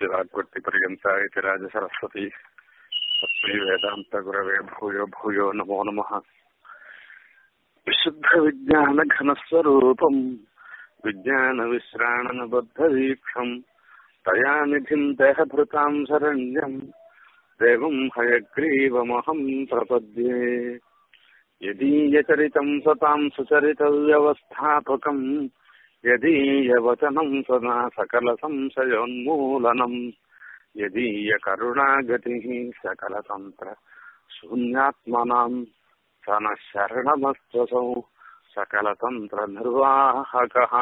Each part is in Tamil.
यस्य वाग्वृत्तिपर्यन्ता इति राजसरस्वती तस्मै वेदान्तगुरवे भूयो भूयो नमो नमः विशुद्धविज्ञानघनस्वरूपम् विज्ञानविश्राणनबद्धवीक्षम् तया निधिम् देहभृताम् शरण्यम् देवम् हयग्रीवमहम् प्रपद्ये यदीयचरितम् सताम् सुचरितव्यवस्थापकम् यदीयवचनम् सदा सकलसंशयोन्मूलनम् यदीयकरुणागतिः सकलतन्त्र शून्यात्मनाम् स नः शरणमस्त्वसौ सकलतन्त्रनिर्वाहकः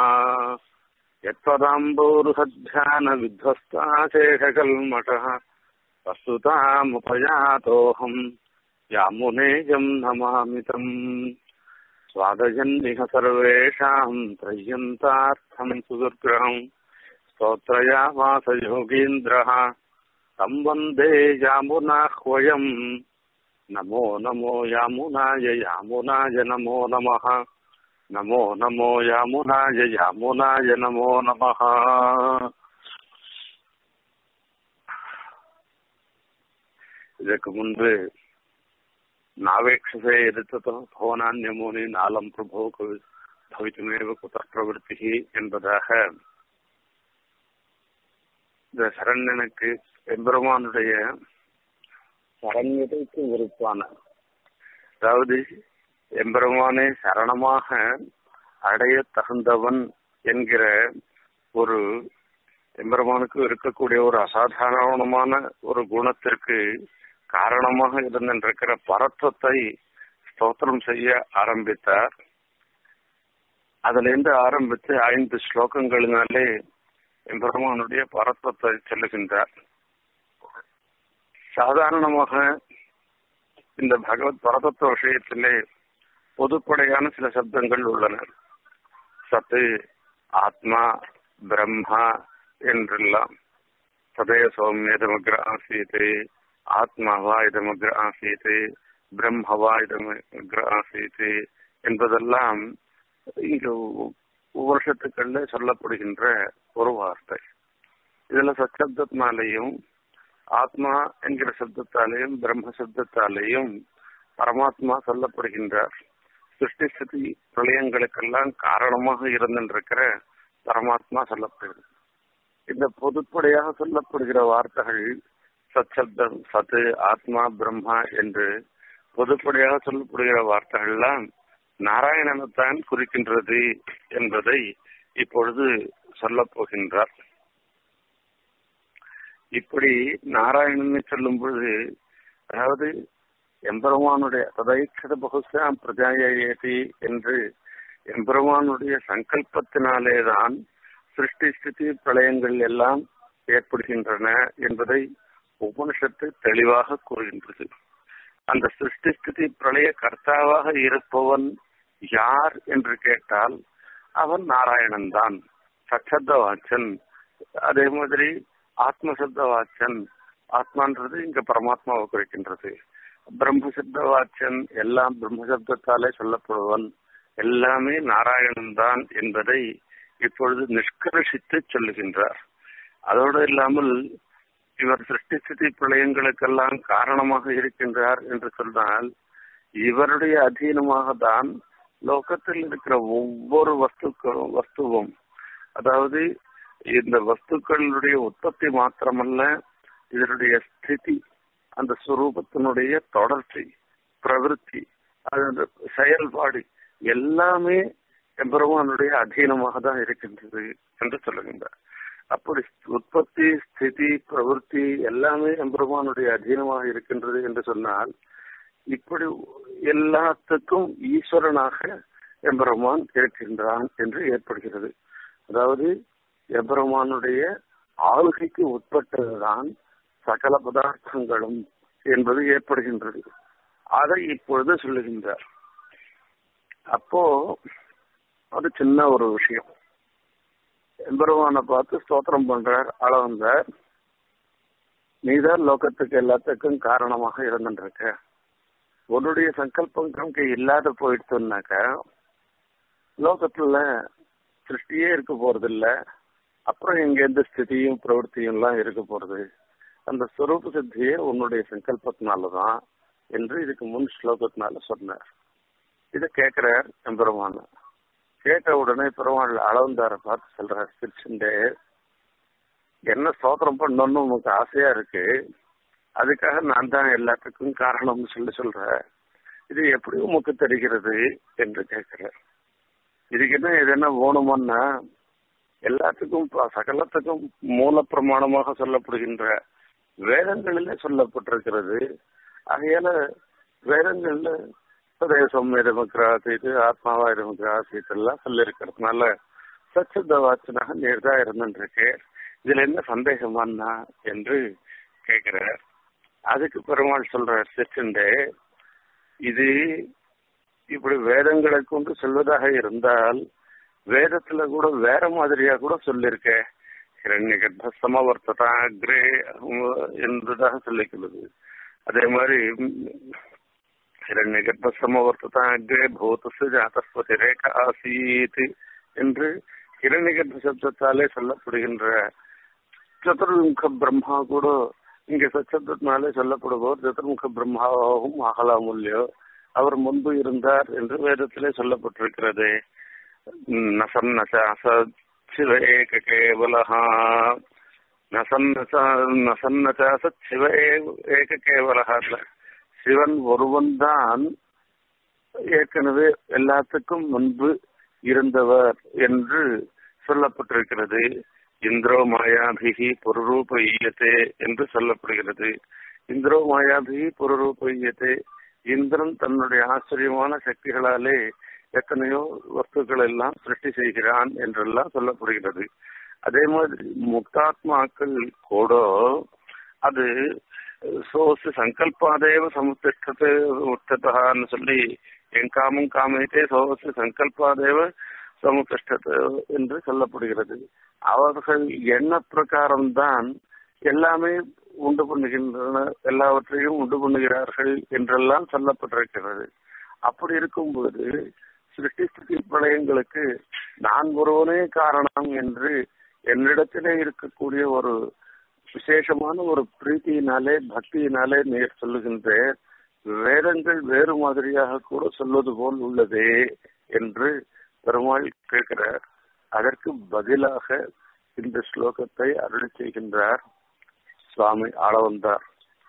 यत्त्वदाम्बोरुहध्यानविध्वस्ताशेषकल्मषः वस्तुतामुपयातोऽहम् यामुनेयम् नमामितम् स्वादयन्निह सर्वेषाम् त्रय्यन्तार्थम् सुदुर्ग्रहम् स्तोत्रयावासयोगीन्द्रः तम् वन्दे यामुनाह्वयम् नमो नमो यामुनाय यामुनाय नमो नमः नमो नमो यामुनाय यामुनाय नमो नमः இதற்கு முன்பு நாவேक्षसे எதிர்த்ததோ பவனான்யமோனி நாலம் பிரபோ பவித்துமேவ குத பிரவருத்தி என்பதாக இந்த சரண்யனுக்கு எம்பெருமானுடைய சரண்யதைக்கு விருப்பான அதாவது எம்பெருமானே சரணமாக அடைய தகுந்தவன் என்கிற ஒரு எம்பெருமானுக்கு இருக்கக்கூடிய ஒரு அசாதாரணமான ஒரு குணத்திற்கு காரணமாக இருந்திருக்கிற பரத்வத்தை ஸ்தோத்திரம் செய்ய ஆரம்பித்தார் அதிலிருந்து ஆரம்பித்து ஐந்து ஸ்லோகங்களினாலே எம்பெருமானுடைய பரத்வத்தை சொல்லுகின்றார் சாதாரணமாக இந்த பகவத் பரதத்துவ விஷயத்திலே பொதுப்படையான சில சப்தங்கள் உள்ளன சத்து ஆத்மா பிரம்மா என்றெல்லாம் சதய சௌமியதமக்ர ஆசீத்து ஆத்மாவா இதமக்ர ஆசீத்து பிரம்மவா இதமக்ர ஆசீத்து என்பதெல்லாம் இங்கு உபனிஷத்துக்கள்ல சொல்லப்படுகின்ற ஒரு வார்த்தை இதுல சச்சப்தத்தினாலேயும் ஆத்மா என்கிற சப்தத்தாலேயும் பிரம்ம சப்தத்தாலேயும் பரமாத்மா சொல்லப்படுகின்றார் சிருஷ்டி ஸ்திதி பிரளயங்களுக்கெல்லாம் காரணமாக இருந்திருக்கிற பரமாத்மா சொல்லப்படுகிறது இந்த பொதுப்படையாக சொல்லப்படுகிற வார்த்தைகள் சச்சப்தம் சத்து ஆத்மா பிரம்மா என்று பொதுப்படையாக சொல்லப்படுகிற வார்த்தைகள்லாம் நாராயணனைத்தான் குறிக்கின்றது என்பதை இப்பொழுது சொல்லப் போகின்றார் இப்படி நாராயணனை சொல்லும் பொழுது அதாவது எம்பெருமானுடைய ததைக்ஷத பகுசாம் பிரஜாயேதி என்று எம்பெருமானுடைய சங்கல்பத்தினாலேதான் சிருஷ்டி ஸ்திதி பிரளயங்கள் எல்லாம் ஏற்படுகின்றன என்பதை உபனிஷத்து தெளிவாக கூறுகின்றது அந்த சிருஷ்டி ஸ்திதி பிரளய கர்த்தாவாக இருப்பவன் யார் என்று கேட்டால் அவன் நாராயணன் தான் சச்சப்த வாச்சன் அதே மாதிரி ஆத்மசப்த வாச்சன் ஆத்மான்றது இங்க பரமாத்மாவை குறிக்கின்றது பிரம்மசப்த வாச்சன் எல்லாம் பிரம்மசப்தத்தாலே சொல்லப்படுவன் எல்லாமே நாராயணன் தான் என்பதை இப்பொழுது நிஷ்கர்ஷித்து சொல்லுகின்றார் அதோடு இல்லாமல் இவர் சிருஷ்டி ஸ்திதி பிரளயங்களுக்கெல்லாம் காரணமாக இருக்கின்றார் என்று சொன்னால் இவருடைய அதீனமாக தான் லோகத்தில் இருக்கிற ஒவ்வொரு வஸ்துக்களும் வஸ்துவும் அதாவது இந்த வஸ்துக்களுடைய உற்பத்தி மாத்திரமல்ல இதனுடைய ஸ்திதி அந்த சுரூபத்தினுடைய தொடர்ச்சி பிரவருத்தி அது செயல்பாடு எல்லாமே எம்பெருமானுடைய அதீனமாக தான் இருக்கின்றது என்று சொல்லுகின்றார் அப்படி உற்பத்தி ஸ்திதி பிரவருத்தி எல்லாமே எம்பெருமானுடைய அதீனமாக இருக்கின்றது என்று சொன்னால் இப்படி எல்லாத்துக்கும் ஈஸ்வரனாக எம்பெருமான் இருக்கின்றான் என்று ஏற்படுகிறது அதாவது எம்பெருமானுடைய ஆளுகைக்கு உட்பட்டதுதான் சகல பதார்த்தங்களும் என்பது ஏற்படுகின்றது அதை இப்பொழுது சொல்லுகின்றார் அப்போ அது சின்ன ஒரு விஷயம் எம்பெருமானை பார்த்து ஸ்தோத்திரம் பண்றார் அளவந்தார் நீதான் லோகத்துக்கு எல்லாத்துக்கும் காரணமாக இருந்துருக்க உன்னுடைய சங்கல்பம் நமக்கு இல்லாத போயிடுச்சுனாக்க லோகத்துல சிருஷ்டியே இருக்க போறதில்ல அப்புறம் இங்க எந்த ஸ்திதியும் பிரவൃத்தியும் எல்லாம் இருக்க போறது அந்த ஸ்வரூப சித்தியே உன்னுடைய சங்கல்பத்தினாலதான் என்று இதுக்கு முன் ஸ்லோகத்தினால சொன்னார் இதை கேட்கிறார் எம்பெருமான கேட்ட உடனே பெருமாள் அளவந்தார பார்த்து சொல்றார் திருச்செண்டே என்ன ஸ்தோத்திரம் பண்ணணும்னு உனக்கு ஆசையா இருக்கு அதுக்காக நான் தான் எல்லாத்துக்கும் காரணம்னு சொல்லி சொல்றேன் இது எப்படி உமக்கு தெரிகிறது என்று கேட்கிறார் இதுக்கு என்ன இது என்ன வேணுமோன்னா எல்லாத்துக்கும் சகலத்துக்கும் மூல பிரமாணமாக சொல்லப்படுகின்ற வேதங்களிலே சொல்லப்பட்டிருக்கிறது ஆகையால வேதங்கள்ல சுதேசம் இருமுக்கிற ஆசீத்து ஆத்மாவா இருமுக்கிற ஆசீத்து எல்லாம் சொல்லியிருக்கிறதுனால சச்சித்த வாச்சனாக நேர்தான் இருந்துருக்கு இதுல என்ன சந்தேகமானா என்று கேட்கிறார் அதுக்கு பெருமாள் சொல்றார் சிற்சண்டே இது இப்படி வேதங்களை கொண்டு சொல்வதாக இருந்தால் வேதத்துல கூட வேற மாதிரியா கூட சொல்லிருக்க ஹிரண்ய கர்ப்ப சமவர்த்ததா அக்ரே என்பதாக சொல்லிக்கிறது அதே மாதிரி ஹிரண்ய கர்ப்ப சமவர்த்ததா அக்ரே பூதசு ஜாதஸ்வதி ரேக ஆசீத் என்று ஹிரண்ய கர்ப்ப சப்தத்தாலே சொல்லப்படுகின்ற சதுர்முக பிரம்மா கூட இங்க சச்சத்தினாலே சொல்லப்படுவோர் சதுர்முக பிரம்மாவாகவும் ஆகலாமுல்லையோ அவர் முன்பு இருந்தார் என்று வேதத்திலே சொல்லப்பட்டிருக்கிறது நசன்னசிவ ஏக கேவலஹா நசன்னச்ச சிவ ஏக கேவலஹா சிவன் ஒருவன் தான் ஏற்கனவே எல்லாத்துக்கும் முன்பு இருந்தவர் என்று சொல்லப்பட்டிருக்கிறது இந்திரோ மாயாபிகி பொருரூப ஈயத்தே என்று சொல்லப்படுகிறது இந்திரோ மாயாபிகி பொருரூப ஈயத்தே இந்திரன் தன்னுடைய ஆச்சரியமான சக்திகளாலே எத்தனையோ வஸ்துக்கள் எல்லாம் சிருஷ்டி செய்கிறான் என்றெல்லாம் சொல்லப்படுகிறது அதே மாதிரி முக்தாத்மாக்கள் கூட அது சோசு சங்கல்பாதேவ சமுத்திஷ்டத்தை உத்ததான்னு சொல்லி என் காமம் காமித்தே சோசு சங்கல்பாதேவ சமுத்திஷ்டத்தை என்று சொல்லப்படுகிறது அவர்கள் எண்ண பிரகாரம்தான் எல்லாமே உண்டு பண்ணுகின்றன எல்லாவற்றையும் உண்டு பண்ணுகிறார்கள் என்றெல்லாம் சொல்லப்பட்டிருக்கிறது அப்படி இருக்கும்போது சிருஷ்டி ஸ்திதி பிரளயங்களுக்கு நான் ஒருவனே காரணம் என்று என்னிடத்திலே இருக்கக்கூடிய ஒரு விசேஷமான ஒரு பிரீத்தியினாலே பக்தியினாலே நேர் சொல்லுகின்ற வேதங்கள் வேறு மாதிரியாக கூட சொல்வது போல் உள்ளதே என்று பெருமாள் கேட்கிறார் அதற்கு பதிலாக இந்த ஸ்லோகத்தை அருள் செய்கின்றார் சுவாமி ஆளவந்தார்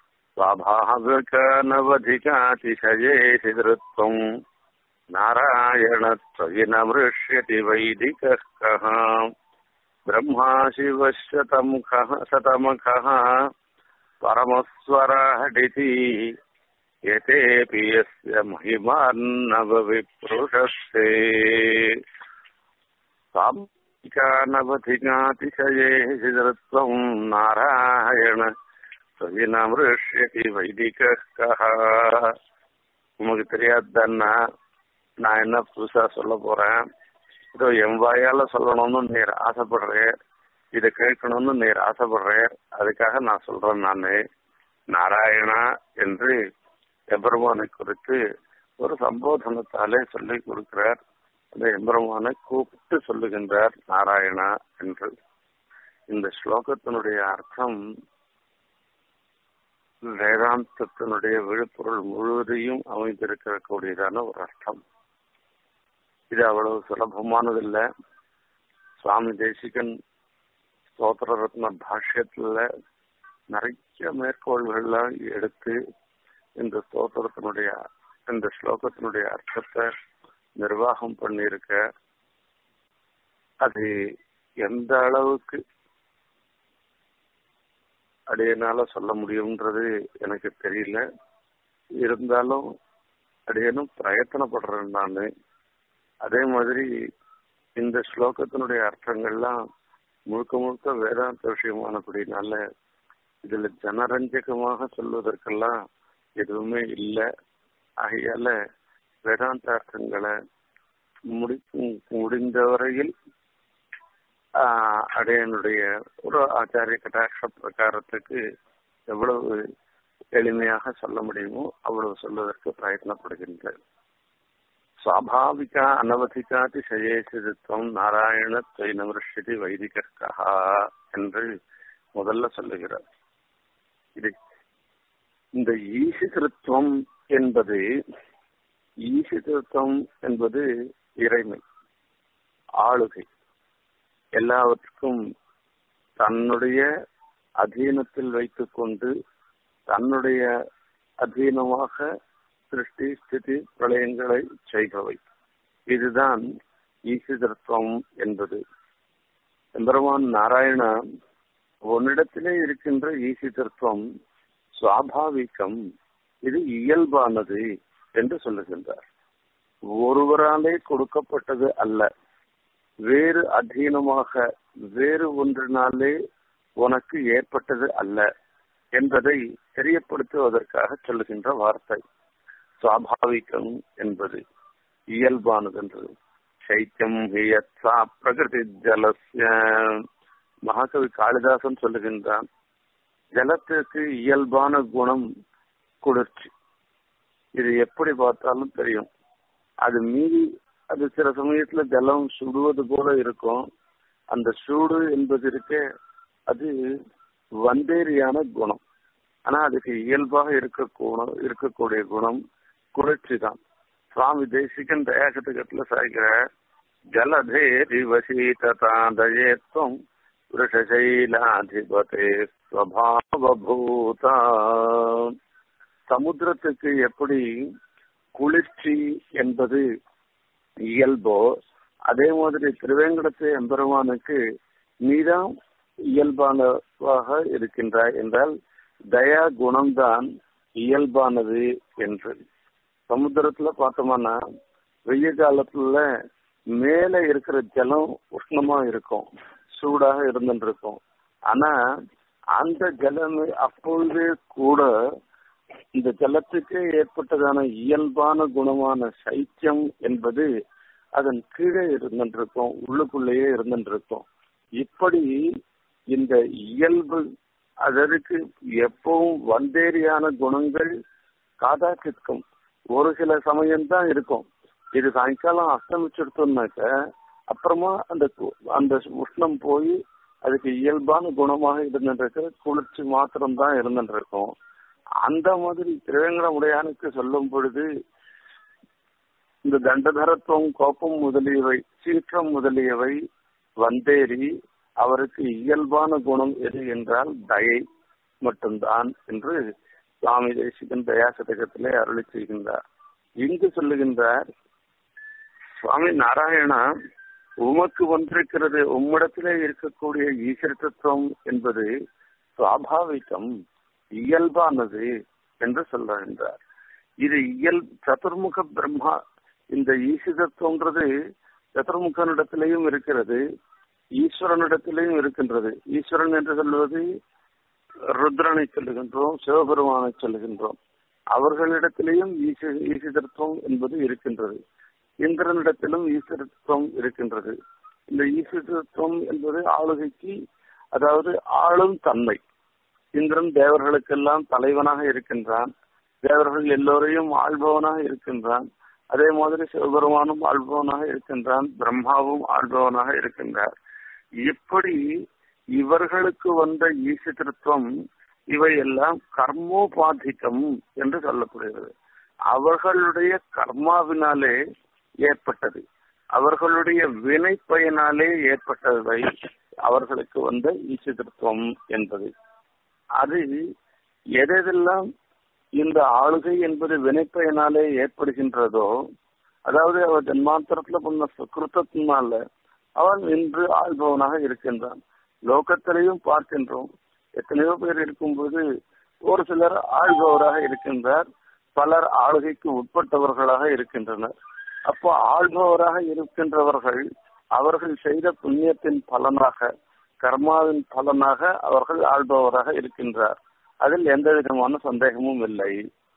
स्वाभाविकनवधिकातिशये हृदृत्वम् नारायणत्वयि न मृष्यति वैदिकः कः ब्रह्मा शिवः शतमुखः शतमुखः परमस्वराडिति यतेऽपि यस्य महिमान्नवविप्रुषस्ते साम्बिकानवधिकातिशये हृदृत्वम् नारायण சவினமிருஷ்யதி வைதிக உமக்கு தெரியாதுன்னா நான் என்ன புதுசா சொல்ல போறேன் இதோ என் வாயால சொல்லணும்னு நீர் ஆசைப்படுறேன் இதை கேட்கணும்னு நீர் ஆசைப்படுறேன் அதுக்காக நான் சொல்றேன் நானு நாராயணா என்று எம்பெருமானை குறித்து ஒரு சம்போதனத்தாலே சொல்லி கொடுக்கிறார் அந்த எம்பெருமானை கூப்பிட்டு சொல்லுகின்றார் நாராயணா என்று இந்த ஸ்லோகத்தினுடைய அர்த்தம் வேதாந்தத்தினுடைய விழுப்பொருள் முழுவதையும் அமைந்திருக்கக்கூடியதான ஒரு அர்த்தம் இது அவ்வளவு சுலபமானதில்லை சுவாமி தேசிகன் ஸ்தோத்திர ரத்ன பாஷ்யத்துல நிறைய மேற்கோள்கள்லாம் எடுத்து இந்த ஸ்தோத்திரத்தினுடைய இந்த ஸ்லோகத்தினுடைய அர்த்தத்தை நிர்வாகம் பண்ணியிருக்க அது எந்த அளவுக்கு அடையனால சொல்ல முடியும்ன்றது எனக்கு தெரியல இருந்தாலும் அடையனும் பிரயத்தனப்படுறேன் நான் அதே மாதிரி இந்த ஸ்லோகத்தினுடைய அர்த்தங்கள்லாம் முழுக்க முழுக்க வேதாந்த விஷயமானபடினால இதுல ஜனரஞ்சகமாக சொல்வதற்கெல்லாம் எதுவுமே இல்லை ஆகையால வேதாந்த அர்த்தங்களை முடி முடிந்த வரையில் அடையனுடைய ஒரு ஆச்சாரிய கட்டாட்ச பிரகாரத்துக்கு எவ்வளவு எளிமையாக சொல்ல முடியுமோ அவ்வளவு சொல்வதற்கு பிரயத்னப்படுகின்றேன் சுவாபாவிக அனவதிகாதிசயேசிதத்துவம் நாராயண துவைனமிருஷதி வைதிகா என்று முதல்ல சொல்லுகிறார் இது இந்த ஈசிதிருத்துவம் என்பது ஈசிதிருத்தம் என்பது இறைமை ஆளுகை எல்லாவற்றுக்கும் தன்னுடைய அதீனத்தில் வைத்துக் கொண்டு தன்னுடைய அதீனமாக சிருஷ்டி ஸ்திதி பிரளயங்களை செய்பவை இதுதான் ஈசிதத்துவம் என்பது எம்பெருமான் நாராயண உன்னிடத்திலே இருக்கின்ற ஈசிதத்துவம் சுவாபாவிகம் இது இயல்பானது என்று சொல்லுகின்றார் ஒருவராலே கொடுக்கப்பட்டது அல்ல வேறு அதீனமாக வேறு ஒன்றினாலே உனக்கு ஏற்பட்டது அல்ல என்பதை தெரியப்படுத்துவதற்காக சொல்லுகின்ற வார்த்தை சுவாபாவிகம் என்பது இயல்பானது என்றது சைத்தியம் ஹியத்ஸா பிரகிருதி ஜலஸ்ய மகாகவி காளிதாசன் சொல்லுகின்றான் ஜலத்திற்கு இயல்பான குணம் குளிர்ச்சி இது எப்படி பார்த்தாலும் தெரியும் அது மீறி அது சில சமயத்துல ஜலம் சுடுவது போல இருக்கும் அந்த சூடு என்பது இருக்க அது வந்தேரியான குணம் ஆனா அதுக்கு இயல்பாக இருக்க குணம் இருக்கக்கூடிய குணம் குளிர்ச்சி தான் சுவாமி தேசிகன் தயாகத்துக்கத்துல சாய்கிற ஜலதேரி வசீததாதயேத்வம் விருஷசைலாதிபதே ஸ்வபாவபூதா சமுத்திரத்துக்கு எப்படி குளிர்ச்சி என்பது இயல்போ அதே மாதிரி திருவேங்கடத்து எம்பெருமானுக்கு நீதான் இயல்பானவாக இருக்கின்றாய் என்றால் தயா குணம்தான் இயல்பானது என்று சமுத்திரத்துல பார்த்தோம்னா வெய்ய காலத்துல மேல இருக்கிற ஜலம் உஷ்ணமா இருக்கும் சூடாக இருந்துட்டு இருக்கும் ஆனா அந்த ஜலமே அப்பொழுதே கூட இந்த ஜலத்துக்கு ஏற்பட்டதான இயல்பான குணமான சைத்தியம் என்பது அதன் கீழே இருந்துருக்கும் உள்ளுக்குள்ளேயே இருந்துருக்கும் இப்படி இந்த இயல்பு அதற்கு எப்பவும் வந்தேரியான குணங்கள் காதாச்சிற்கும் ஒரு சில சமயம்தான் இருக்கும் இது சாயங்காலம் அஸ்தமிச்சிருத்தோம்னாக்க அப்புறமா அந்த அந்த உஷ்ணம் போய் அதுக்கு இயல்பான குணமாக இருந்துட்டு குளிர்ச்சி மாத்திரம்தான் இருந்துட்டு இருக்கும் அந்த மாதிரி திருவேங்கடமுடையானுக்கு சொல்லும் பொழுது இந்த தண்டதரத்துவம் கோப்பம் முதலியவை சீற்றம் முதலியவை வந்தேறி அவருக்கு இயல்பான குணம் எது என்றால் தயை மட்டும்தான் என்று சுவாமி தேசிகன் தயா சதகத்திலே அருளி செய்கின்றார் இங்கு சொல்லுகின்றார் சுவாமி நாராயணா உமக்கு வந்திருக்கிறது உம்மிடத்திலே இருக்கக்கூடிய ஈஸ்வரத்துவம் என்பது சுவாபாவிகம் இயல்பானது என்று சொல்லுகின்றார் இது இயல் சதுர்முக பிரம்மா இந்த ஈசிதத்துவன்றது சதுர்முகனிடத்திலேயும் இருக்கிறது ஈஸ்வரனிடத்திலேயும் இருக்கின்றது ஈஸ்வரன் என்று சொல்வது ருத்ரனை சொல்லுகின்றோம் சிவபெருமானை சொல்லுகின்றோம் அவர்களிடத்திலேயும் ஈசிதத்துவம் என்பது இருக்கின்றது இந்திரனிடத்திலும் ஈஸ்வரத்துவம் இருக்கின்றது இந்த ஈஸ்வரத்துவம் என்பது ஆளுகைக்கு அதாவது ஆளும் தன்மை இந்திரன் தேவர்களுக்கெல்லாம் தலைவனாக இருக்கின்றான் தேவர்கள் எல்லோரையும் ஆள்பவனாக இருக்கின்றான் அதே மாதிரி சிவபெருமானும் ஆள்பவனாக இருக்கின்றான் பிரம்மாவும் ஆள்பவனாக இருக்கின்றார் இப்படி இவர்களுக்கு வந்த ஈசித்திருத்தம் இவையெல்லாம் கர்மோபாதிக்கம் என்று சொல்லப்படுகிறது அவர்களுடைய கர்மாவினாலே ஏற்பட்டது அவர்களுடைய வினை பயனாலே ஏற்பட்டவை அவர்களுக்கு வந்த ஈசித்திருத்தம் என்பது அது எதெல்லாம் இந்த ஆளுகை என்பது வினைப்பயனாலே ஏற்படுகின்றதோ அதாவது அவர் ஜன்மாந்தரத்துல பண்ண சுக்கிருத்தத்தினால அவன் இன்று ஆள்பவனாக இருக்கின்றான் லோகத்திலையும் பார்க்கின்றோம் எத்தனையோ பேர் இருக்கும்போது ஒரு சிலர் ஆள்பவராக இருக்கின்றார் பலர் ஆளுகைக்கு உட்பட்டவர்களாக இருக்கின்றனர் அப்போ ஆள்பவராக இருக்கின்றவர்கள் அவர்கள் செய்த புண்ணியத்தின் பலனாக கர்மாவின் பலனாக அவர்கள் ஆள்பவராக இருக்கின்றார் அதில் எந்த விதமான சந்தேகமும் இல்லை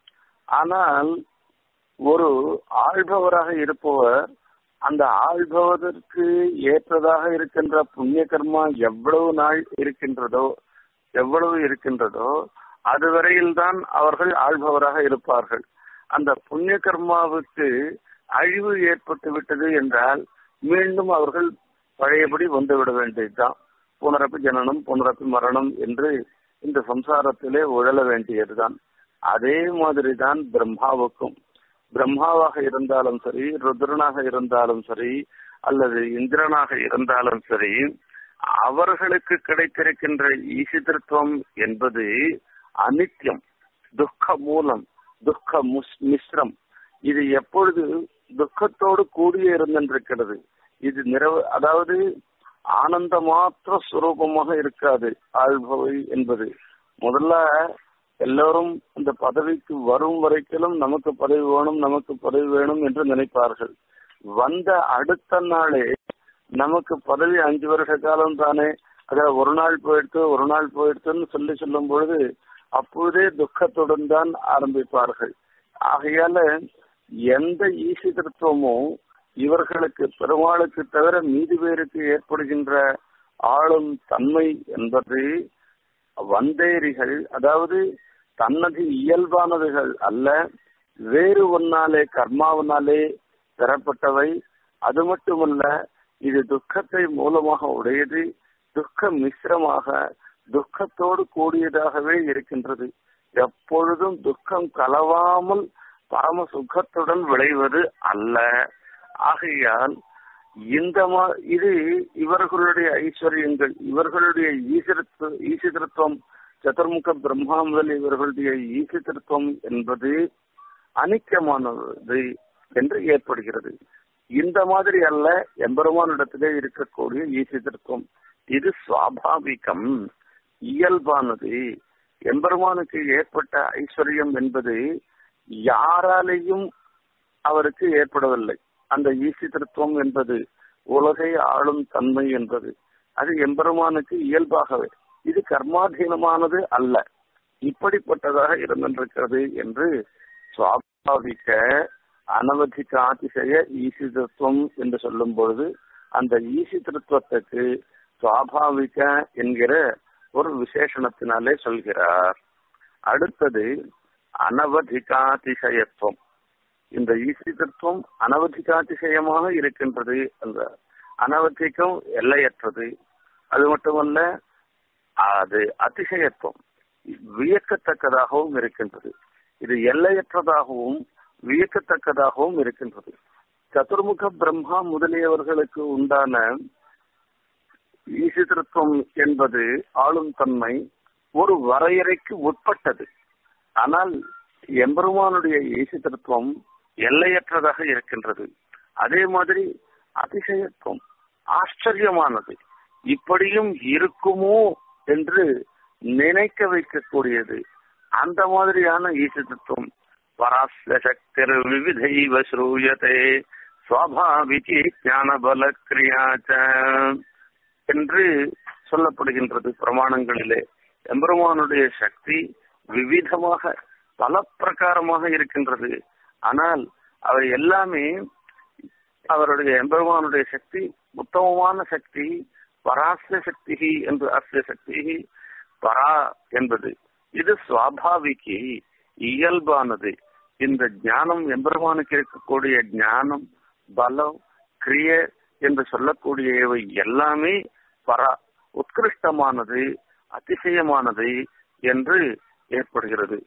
ஆனால் ஒரு ஆள்பவராக இருப்பவர் அந்த ஆள்பவதற்கு ஏற்றதாக இருக்கின்ற புண்ணிய கர்மா எவ்வளவு நாள் இருக்கின்றதோ எவ்வளவு இருக்கின்றதோ அதுவரையில் தான் அவர்கள் ஆள்பவராக இருப்பார்கள் அந்த புண்ணிய கர்மாவுக்கு அழிவு ஏற்பட்டு விட்டது என்றால் மீண்டும் அவர்கள் பழையபடி வந்துவிட வேண்டியதுதான் புனரப்பி ஜனனம் புனரப்பி மரணம் என்று இந்த சம்சாரத்திலே உழல வேண்டியதுதான் அதே மாதிரிதான் பிரம்மாவுக்கும் பிரம்மாவாக இருந்தாலும் சரி ருத்ரனாக இருந்தாலும் சரி அல்லது இந்திரனாக இருந்தாலும் சரி அவர்களுக்கு கிடைத்திருக்கின்ற ஈசிதத்துவம் என்பது அனித்தியம் துக்க மூலம் துக்க மிஸ்ரம் இது எப்பொழுது துக்கத்தோடு கூடிய இருந்திருக்கிறது இது நிறவு அதாவது ஆனந்த மாத்திர சுரூபமாக இருக்காது ஆள்பவை என்பது முதல்ல எல்லோரும் இந்த பதவிக்கு வரும் வரைக்கும் நமக்கு பதவி வேணும் நமக்கு பதவி வேணும் என்று நினைப்பார்கள் வந்த அடுத்த நாளே நமக்கு பதவி அஞ்சு வருஷ காலம் தானே அதாவது ஒரு நாள் போயிடுத்து ஒரு நாள் போயிடுத்துன்னு சொல்லி சொல்லும் பொழுது அப்பொழுதே துக்கத்துடன் தான் ஆரம்பிப்பார்கள் ஆகையால எந்த ஈசிதத்துவமோ இவர்களுக்கு பெருமாளுக்கு தவிர மீதி பேருக்கு ஏற்படுகின்ற ஆளும் தன்மை என்பது வந்தேரிகள் அதாவது தன்னது இயல்பானவைகள் அல்ல வேறு ஒன்னாலே கர்மாவினாலே பெறப்பட்டவை அது மட்டுமல்ல இது துக்கத்தை மூலமாக உடையது துக்க மிஸ்ரமாக துக்கத்தோடு கூடியதாகவே இருக்கின்றது எப்பொழுதும் துக்கம் கலவாமல் பரம சுகத்துடன் விளைவது அல்ல ஆகையால் இந்த இது இவர்களுடைய ஐஸ்வர்யங்கள் இவர்களுடைய ஈசிரத்துவ ஈசிதிருத்துவம் சதுர்முக பிரம்மா முதல் இவர்களுடைய ஈசிதிருத்துவம் என்பது அனிக்கமானது என்று ஏற்படுகிறது இந்த மாதிரி அல்ல எம்பெருமானிடத்திலே இருக்கக்கூடிய ஈசிதிருத்துவம் இது சுவாபாவிகம் இயல்பானது எம்பெருமானுக்கு ஏற்பட்ட ஐஸ்வர்யம் என்பது யாராலேயும் அவருக்கு ஏற்படவில்லை அந்த ஈசித்திருத்துவம் என்பது உலகை ஆளும் தன்மை என்பது அது எம்பெருமானுக்கு இயல்பாகவே இது கர்மாதீனமானது அல்ல இப்படிப்பட்டதாக இருந்திருக்கிறது என்று சுவாபாவிக அனவதிக அதிசய ஈசிதத்துவம் என்று சொல்லும் பொழுது அந்த ஈசித்திருத்துவத்துக்கு சுவாபாவிக என்கிற ஒரு விசேஷணத்தினாலே சொல்கிறார் அடுத்தது அனவதிகாதிசயத்துவம் இந்த ஈசிதத்துவம் அனவதிகாதிசயமாக இருக்கின்றது என்ற அனவதிகம் எல்லையற்றது அது மட்டுமல்ல அது அதிசயத்துவம் வியக்கத்தக்கதாகவும் இருக்கின்றது இது எல்லையற்றதாகவும் வியக்கத்தக்கதாகவும் இருக்கின்றது சதுர்முக பிரம்மா முதலியவர்களுக்கு உண்டான ஈசித்திருத்துவம் என்பது ஆளும் தன்மை ஒரு வரையறைக்கு உட்பட்டது ஆனால் எம்பெருமானுடைய ஈசித்திருத்துவம் எல்லையற்றதாக இருக்கின்றது அதே மாதிரி அதிசயத்துவம் ஆச்சரியமானது இப்படியும் இருக்குமோ என்று நினைக்க வைக்கக்கூடியது அந்த மாதிரியான ஈசிதத்துவம் பராஸ்ய சக்திர் விவிதைவ ஸ்ரூயதே சுவாபாவிகி ஞான பல கிரியாச்ச என்று சொல்லப்படுகின்றது பிரமாணங்களிலே எம்பெருமானுடைய சக்தி விவிதமாக பல பிரகாரமாக இருக்கின்றது ஆனால் அவை எல்லாமே அவருடைய எம்பெருமானுடைய சக்தி உத்தமமான சக்தி பராஸ்ய சக்தி என்று அஸ்ய சக்தி பரா என்பது இது சுவாபாவிக்கு இயல்பானது இந்த ஞானம் எம்பெருமானுக்கு இருக்கக்கூடிய ஞானம் பலம் கிரிய என்று சொல்லக்கூடியவை எல்லாமே பரா உத்கிருஷ்டமானது அதிசயமானது என்று ஏற்படுகிறது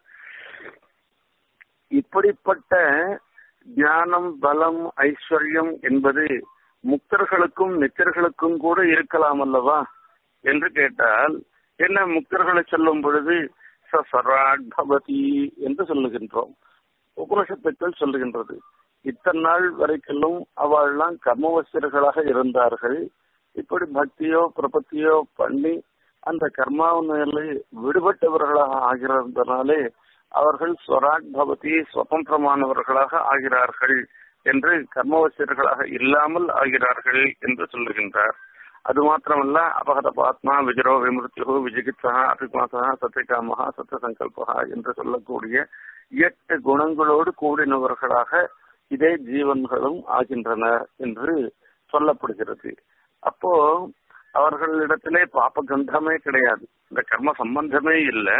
இப்படிப்பட்ட ஞானம் பலம் ஐஸ்வர்யம் என்பது முக்தர்களுக்கும் நித்தர்களுக்கும் கூட இருக்கலாம் அல்லவா என்று கேட்டால் என்ன முக்தர்களை சொல்லும் பொழுது சராட் பவதி என்று சொல்லுகின்றோம் உபனிஷத்துக்கள் சொல்லுகின்றது இத்தனை நாள் வரைக்கும் அவள்லாம் கர்மவசியர்களாக இருந்தார்கள் இப்படி பக்தியோ பிரபத்தியோ பண்ணி அந்த கர்மாவினிலே விடுபட்டவர்களாக ஆகிறதுனாலே அவர்கள் ஸ்வராட் பவதி சுதந்திரமானவர்களாக ஆகிறார்கள் என்று கர்மவசியர்களாக இல்லாமல் ஆகிறார்கள் என்று சொல்லுகின்றார் அது மாத்திரமல்ல அபகத பாத்மா விஜரோ விமிருத்தியோ விஜிகித்சா அபிமாசா சத்தியகாமகா சத்திய சங்கல்பகா என்று சொல்லக்கூடிய எட்டு குணங்களோடு கூடினவர்களாக இதே ஜீவன்களும் ஆகின்றன என்று சொல்லப்படுகிறது அப்போ அவர்களிடத்திலே பாப்ப கந்தமே கிடையாது இந்த கர்ம சம்பந்தமே இல்லை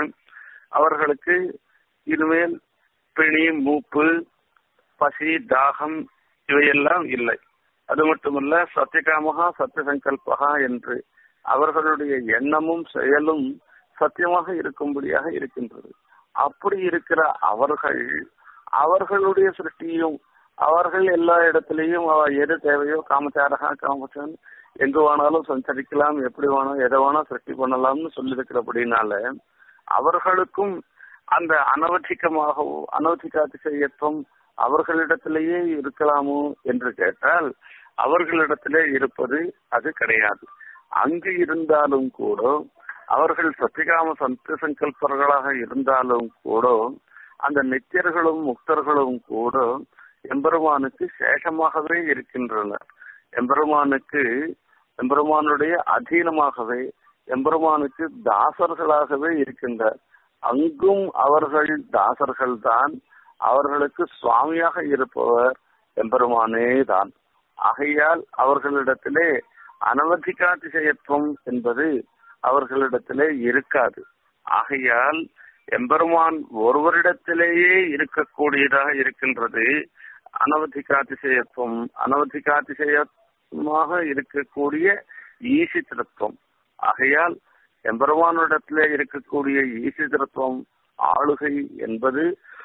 அவர்களுக்கு இனிமேல் பிணி மூப்பு பசி தாகம் இவையெல்லாம் இல்லை அது மட்டுமல்ல சத்தியகாமகா சத்திய சங்கல்பகா என்று அவர்களுடைய எண்ணமும் செயலும் சத்தியமாக இருக்கும்படியாக இருக்கின்றது அப்படி இருக்கிற அவர்கள் அவர்களுடைய சிருஷ்டியும் அவர்கள் எல்லா இடத்திலையும் எது தேவையோ காமச்சாரகா காமச்சன் எங்கு வேணாலும் சஞ்சரிக்கலாம் எப்படி வேணும் எதை வேணா சிருஷ்டி பண்ணலாம்னு சொல்லியிருக்கிறபடினால அவர்களுக்கும் அந்த அனவதிகமாகவோ அனவதிகாதிசயத்துவம் அவர்களிடத்திலேயே இருக்கலாமோ என்று கேட்டால் அவர்களிடத்திலே இருப்பது அது கிடையாது அங்கு இருந்தாலும் கூட அவர்கள் சத்தியகாம சந்த சங்கல்பர்களாக இருந்தாலும் கூட அந்த நித்தியர்களும் முக்தர்களும் கூட எம்பெருமானுக்கு சேஷமாகவே இருக்கின்றனர் எம்பெருமானுக்கு எம்பெருமானுடைய அதீனமாகவே எம்பெருமானுக்கு தாசர்களாகவே இருக்கின்றனர் அங்கும் அவர்கள் தாசர்கள் தான் அவர்களுக்கு சுவாமியாக இருப்பவர் எம்பெருமானே தான் ஆகையால் அவர்களிடத்திலே அனவதிகாதிசயத்துவம் என்பது அவர்களிடத்திலே இருக்காது ஆகையால் எம்பெருமான் ஒருவரிடத்திலேயே இருக்கக்கூடியதாக இருக்கின்றது அனவதிகாதிசயத்துவம் அனவதிகாதிசயமாக இருக்கக்கூடிய ஈசித்திரத்துவம் ஆகையால் எம்பெருமானிடத்திலே இருக்கக்கூடிய ஈசித்திரத்துவம் ஆளுகை என்பது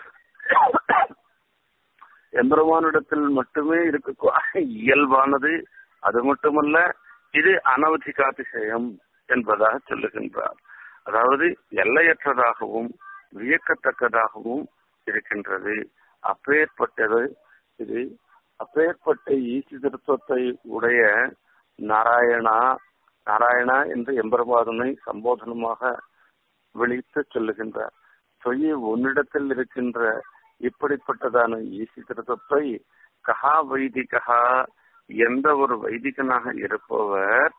எம்பெருமானிடத்தில் மட்டுமே இருக்க இயல்பானது அது மட்டுமல்ல இது அனவதிகாதிசயம் என்பதாக சொல்லுகின்றார் அதாவது எல்லையற்றதாகவும் வியக்கத்தக்கதாகவும் இருக்கின்றது அப்பேற்பட்டது இது அப்பேற்பட்ட ஈசி திருத்தத்தை உடைய நாராயணா நாராயணா என்று எம்பெருமாதனை சம்போதனமாக விழித்து சொல்லுகின்றார் சொய் உன்னிடத்தில் இருக்கின்ற இப்படிப்பட்டதான ஈசி திருத்தத்தை கஹா வைதிகா எந்த ஒரு வைதிகனாக இருப்பவர்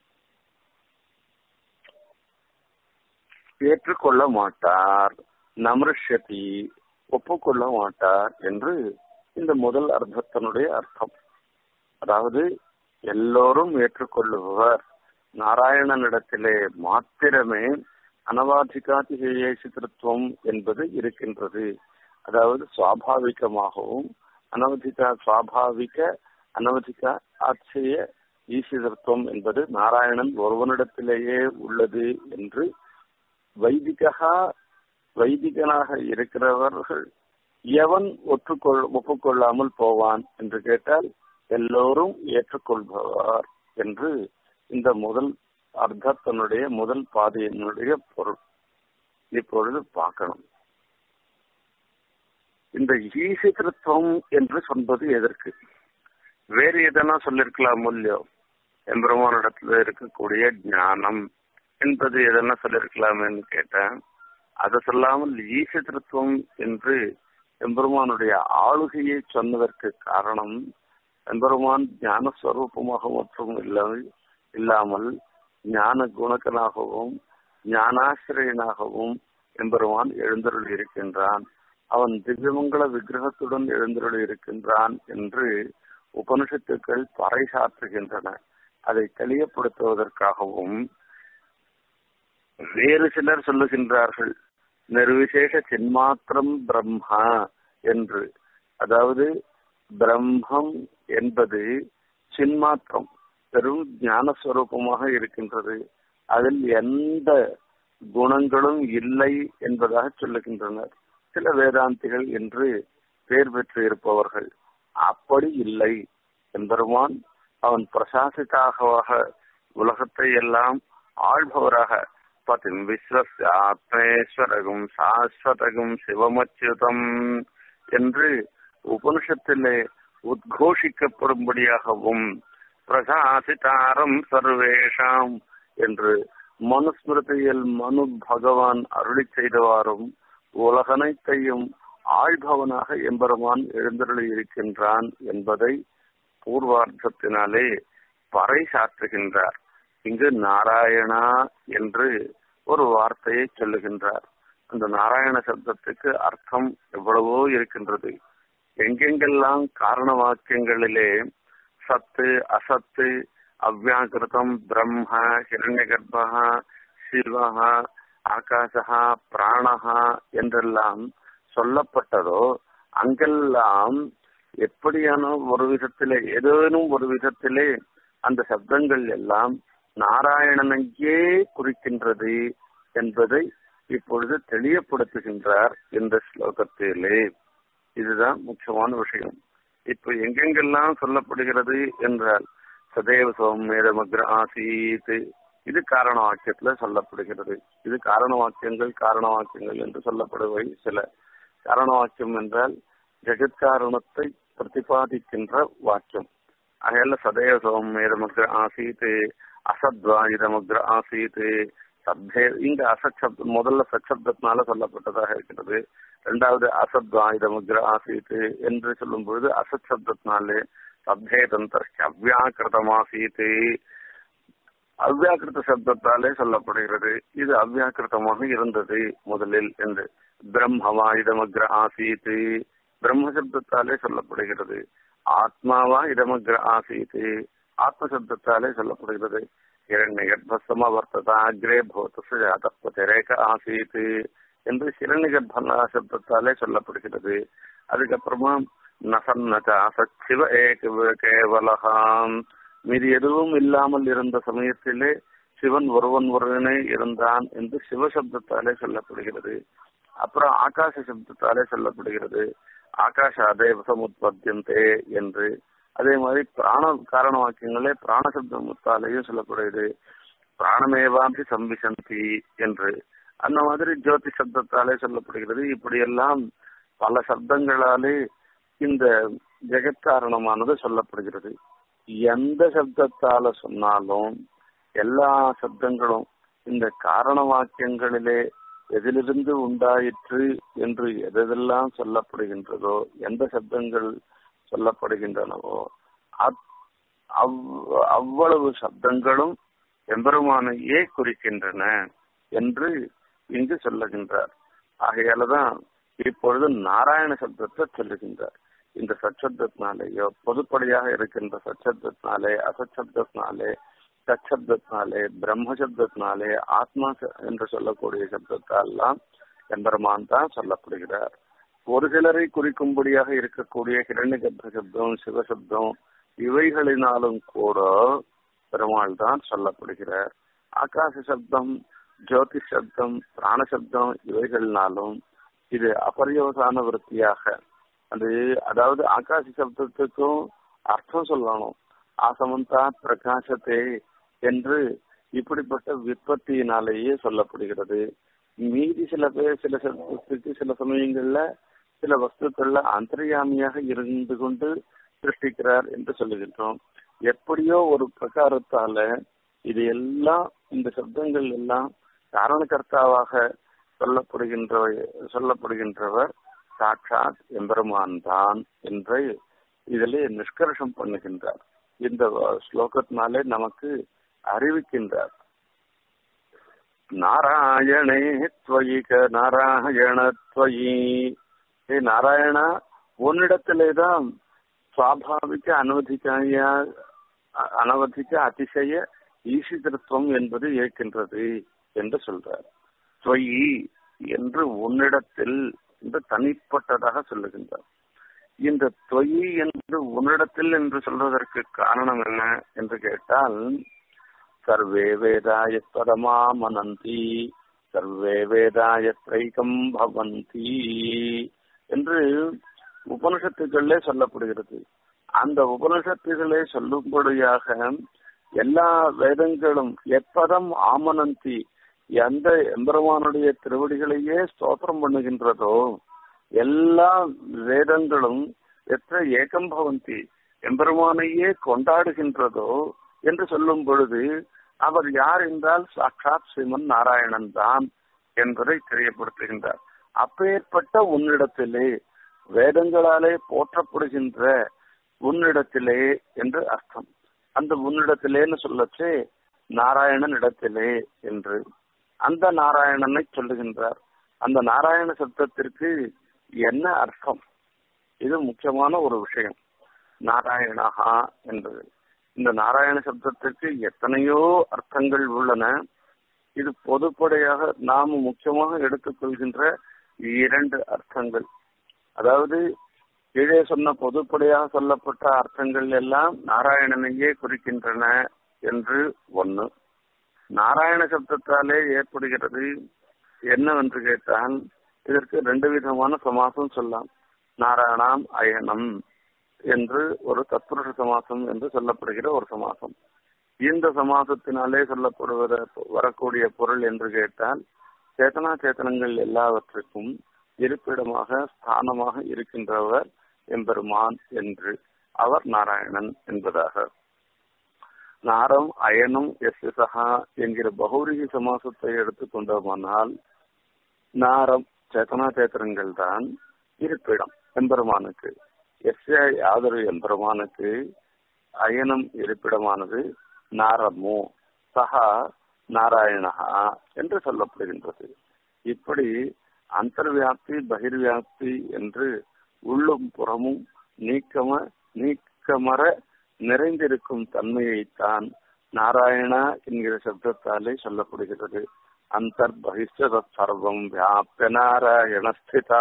ஏற்றுக்கொள்ள மாட்டார் நமருஷதி ஒப்புக்கொள்ள மாட்டார் என்று இந்த முதல் அர்த்தத்தினுடைய அர்த்தம் அதாவது எல்லோரும் ஏற்றுக்கொள்ளுபவர் நாராயணனிடத்திலே மாத்திரமே அனவாதிகாதிசேஷித்திருத்துவம் என்பது இருக்கின்றது அதாவது சுவாபாவிகமாகவும் அனவதிகா சுவாபாவிக அனவதிக ஆட்சிய ஈசிதத்துவம் என்பது நாராயணன் ஒருவனிடத்திலேயே உள்ளது என்று வைதிகா வைதிகனாக இருக்கிறவர்கள் எவன் ஒற்றுக்கொள் ஒப்புக்கொள்ளாமல் போவான் என்று கேட்டால் எல்லோரும் ஏற்றுக்கொள்பவர் என்று இந்த முதல் அர்த்தத்தினுடைய முதல் பாதையினுடைய பொருள் இப்பொழுது பார்க்கணும் இந்த ஈசித்திருத்துவம் என்று சொல்வது எதற்கு வேறு எதனா சொல்லிருக்கலாம் இல்லையோ எம்பெருமானிடத்துல இருக்கக்கூடிய ஞானம் என்பது எதனா சொல்லிருக்கலாமேன்னு கேட்டேன் அதை சொல்லாமல் ஈசித்திருத்துவம் என்று எம்பெருமானுடைய ஆளுகையை சொன்னதற்கு காரணம் எம்பெருமான் ஞானஸ்வரூபமாக மற்றும் இல்லாமல் ஞான குணக்கனாகவும் ஞானாசிரியனாகவும் எம்பெருமான் எழுந்தருள் இருக்கின்றான் அவன் திவ்யமங்கல விக்கிரகத்துடன் எழுந்தருள் இருக்கின்றான் என்று உபனிஷத்துக்கள் பறைசாற்றுகின்றன அதை தெளியப்படுத்துவதற்காகவும் வேறு சிலர் சொல்லுகின்றார்கள் நிர்விசேஷ சின்மாத்திரம் பிரம்மா என்று அதாவது பிரம்மம் என்பது சின்மாத்திரம் பெரும் ஞானஸ்வரூபமாக இருக்கின்றது அதில் எந்த குணங்களும் இல்லை என்பதாக சொல்லுகின்றனர் சில வேதாந்திகள் என்று பெயர் பெற்று இருப்பவர்கள் அப்படி இல்லை என்பருமான் அவன் பிரசாசிதாக உலகத்தை எல்லாம் ஆள்பவராக பதிம் விஸ்வஸ் ஆத்மேஸ்வரகும் சாஸ்வதகும் சிவமச்சுதம் என்று உபனிஷத்திலே உத்கோஷிக்கப்படும்படியாகவும் பிரகாசிதாரம் சர்வேஷாம் என்று மனுஸ்மிருதியில் மனு பகவான் அருளி செய்தவாறும் உலகனைத்தையும் ஆழ்பவனாக எம்பெருமான் எழுந்தருளி இருக்கின்றான் என்பதை பூர்வார்த்தத்தினாலே பறை சாற்றுகின்றார் இங்கு நாராயணா என்று ஒரு வார்த்தையை சொல்லுகின்றார் அந்த நாராயண சப்தத்துக்கு அர்த்தம் எவ்வளவோ இருக்கின்றது எங்கெங்கெல்லாம் காரண வாக்கியங்களிலே சத்து அசத்து அவ்யாகிருதம் பிரம்ம ஹிரண்ய கர்ப்பா சிவா ஆகாசா பிராணஹா என்றெல்லாம் சொல்லப்பட்டதோ அங்கெல்லாம் எப்படியான ஒரு விதத்திலே ஏதேனும் ஒரு விதத்திலே அந்த சப்தங்கள் எல்லாம் நாராயணனையே குறிக்கின்றது என்பதை இப்பொழுது தெளியப்படுத்துகின்றார் இந்த ஸ்லோகத்திலே இதுதான் முக்கியமான விஷயம் இப்ப எங்கெங்கெல்லாம் சொல்லப்படுகிறது என்றால் சதேவ சோமேதமக்ர ஆசீத் இது காரண வாக்கியத்துல சொல்லப்படுகிறது இது காரண வாக்கியங்கள் காரண வாக்கியங்கள் என்று சொல்லப்படுவை சில காரண வாக்கியம் என்றால் ஜெகத்காரணத்தை பிரதிபாதிக்கின்ற வாக்கியம் அகையில சதேவ சோமேதமக்ர ஆசீத் அசத்வாயுதமக்ர ஆசீத் சப்தே இங்க அசத் சப்தம் முதல்ல சச்சப்தத்தினால சொல்லப்பட்டதாக இருக்கிறது இரண்டாவது அசத்வாயுதமக்ர ஆசீத் என்று சொல்லும் பொழுது அசத் சப்தத்தினாலே சப்தே தந்தர் அவ்யாக்கிருதமாசீத் அவ்யாக்கிருத சப்தத்தாலே சொல்லப்படுகிறது இது அவ்யாக்கிருதமாக இருந்தது முதலில் என்று பிரம்மவாயுதமக்ர ஆசீத் பிரம்ம சப்தத்தாலே சொல்லப்படுகிறது ஆத்மாவா இதமக்ர ஆசீத் ஆத்ம சப்தத்தாலே சொல்லப்படுகிறது இரண்ய கர்ப்பசம வர்த்ததா அக்ரே பௌத்த ஜாதப்பதிரேக ஆசீத் என்று சிரண்ய கர்ப்ப சப்தத்தாலே சொல்லப்படுகிறது அதுக்கப்புறமா நசன்னச்ச சச்சிவ ஏக கேவலகாம் மீது எதுவும் இல்லாமல் இருந்த சமயத்திலே சிவன் ஒருவன் ஒருவனே இருந்தான் என்று சிவசப்தத்தாலே சொல்லப்படுகிறது அப்புறம் ஆகாச சப்தத்தாலே சொல்லப்படுகிறது ஆகாஷ அதேவசமுத்பத்தியந்தே என்று அதே மாதிரி பிராண காரண வாக்கியங்களே பிராண சப்தமுத்தாலேயும் சொல்லப்படுகிறது பிராணமேவாம்பி சம்பிசந்தி என்று அந்த மாதிரி ஜோதி சப்தத்தாலே சொல்லப்படுகிறது இப்படியெல்லாம் பல சப்தங்களாலே இந்த ஜெகத்காரணமானது சொல்லப்படுகிறது எந்த சப்தத்தால சொன்னாலும் எல்லா சப்தங்களும் இந்த காரண வாக்கியங்களிலே எதிலிருந்து உண்டாயிற்று என்று எதெல்லாம் சொல்லப்படுகின்றதோ எந்த சப்தங்கள் சொல்லப்படுகின்றனவோ அவ்வளவு சப்தங்களும் எம்பெருமானையே குறிக்கின்றன என்று இங்கு சொல்லுகின்றார் ஆகையாலதான் இப்பொழுது நாராயண சப்தத்தை சொல்லுகின்றார் இந்த சச்சப்தத்தினாலேயோ பொதுப்படியாக இருக்கின்ற சச்சப்தத்தினாலே அசச்சப்தத்தினாலே சச்சப்தத்தினாலே பிரம்ம சப்தத்தினாலே ஆத்மா என்று சொல்லக்கூடிய சப்தத்தாலாம் எம்பெருமான் தான் சொல்லப்படுகிறார் ஒரு சிலரை குறிக்கும்படியாக இருக்கக்கூடிய ஹிரண்ய கர்ப்ப சப்தம் சிவசப்தம் இவைகளினாலும் கூட பெருமாள் தான் சொல்லப்படுகிறார் ஆகாச சப்தம் ஜோதி சப்தம் பிராண சப்தம் இவைகளினாலும் இது அபரியோசான விற்த்தியாக அது அதாவது ஆகாச சப்தத்துக்கும் அர்த்தம் சொல்லணும் ஆசமந்தா பிரகாசத்தே என்று இப்படிப்பட்ட விற்பத்தியினாலேயே சொல்லப்படுகிறது மீதி சில பேர் சில சப்தத்துக்கு சில சமயங்கள்ல சில வஸ்துக்கள்ல அந்தரியாமியாக இருந்து கொண்டு சிருஷ்டிக்கிறார் என்று சொல்லுகின்றோம் எப்படியோ ஒரு பிரகாரத்தால இது எல்லாம் இந்த சப்தங்கள் எல்லாம் காரணகர்த்தாவாக சொல்லப்படுகின்ற சொல்லப்படுகின்றவர் சாட்சாத் எம்பெருமான் தான் என்று இதிலே நிஷ்கர்ஷம் பண்ணுகின்றார் இந்த ஸ்லோகத்தினாலே நமக்கு அறிவிக்கின்றார் நாராயணே துவயிக நாராயண துவயி ஏ நாராயணா உன்னிடத்திலேதான் சுவாபாவிக அனுமதிக்காய அனவதிக்க அதிசய ஈசிதத்துவம் என்பது இருக்கின்றது என்று சொல்றார் துவயி என்று உன்னிடத்தில் என்று தனிப்பட்டதாக சொல்லுகின்றார் இந்த தொயி என்று உன்னிடத்தில் என்று சொல்வதற்கு காரணம் என்ன என்று கேட்டால் சர்வே வேதாய பரமா மனந்தி சர்வே வேதாய திரைகம் பவந்தி என்று உபனிஷத்துக்களே சொல்லப்படுகிறது அந்த உபனிஷத்துகளே சொல்லும்படியாக எல்லா வேதங்களும் எப்பதம் ஆமனந்தி எந்த எம்பெருமானுடைய திருவடிகளையே ஸ்தோத்திரம் பண்ணுகின்றதோ எல்லா வேதங்களும் எத்த ஏகம் பவந்தி எம்பெருமானையே கொண்டாடுகின்றதோ என்று சொல்லும் பொழுது அவர் யார் என்றால் சாட்சாத் ஸ்ரீமன் நாராயணன் தான் என்பதை தெரியப்படுத்துகின்றார் அப்பேற்பட்ட உன்னிடத்திலே வேதங்களாலே போற்றப்படுகின்ற உன்னிடத்திலே என்று அர்த்தம் அந்த உன்னிடத்திலேன்னு சொல்லச்சே நாராயணன் இடத்திலே என்று அந்த நாராயணனை சொல்லுகின்றார் அந்த நாராயண சப்தத்திற்கு என்ன அர்த்தம் இது முக்கியமான ஒரு விஷயம் நாராயணஹா என்பது இந்த நாராயண சப்தத்திற்கு எத்தனையோ அர்த்தங்கள் உள்ளன இது பொதுப்படையாக நாம் முக்கியமாக எடுத்துக்கொள்கின்ற இரண்டு அர்த்தங்கள் அதாவது கீழே சொன்ன பொதுப்படையாக சொல்லப்பட்ட அர்த்தங்கள் எல்லாம் நாராயணனையே குறிக்கின்றன என்று ஒன்று நாராயண சப்தத்தாலே ஏற்படுகிறது என்னவென்று கேட்டால் இதற்கு ரெண்டு விதமான சமாசம் சொல்லலாம் நாராயணாம் அயனம் என்று ஒரு தத்புருஷ சமாசம் என்று சொல்லப்படுகிற ஒரு சமாசம் இந்த சமாசத்தினாலே சொல்லப்படுவத வரக்கூடிய பொருள் என்று கேட்டால் சேத்தனா சேத்தனங்கள் எல்லாவற்றுக்கும் இருப்பிடமாக ஸ்தானமாக இருக்கின்றவர் எம்பெருமான் என்று அவர் நாராயணன் என்பதாக நாரம் அயனம் எஸ் சகா என்கிற பகௌரிகி சமாசத்தை எடுத்துக் கொண்டோமானால் நாரம் சேத்தனா சேத்திரங்கள் தான் இருப்பிடம் எம்பெருமானுக்கு எஸ் யாதொரு எம்பெருமானுக்கு அயனம் இருப்பிடமானது நாரமோ சகா நாராயணஹா என்று சொல்லப்படுகின்றது இப்படி அந்தர்வியாப்தி பகிர்வியாப்தி என்று உள்ளும் புறமும் நீக்கம நீக்கமர நிறைந்திருக்கும் தன்மையைத்தான் நாராயணா என்கிற சப்தத்தாலே சொல்லப்படுகிறது அந்தர் பகிஷ்ட சர்வம் வியாப்த நாராயணஸ்திதா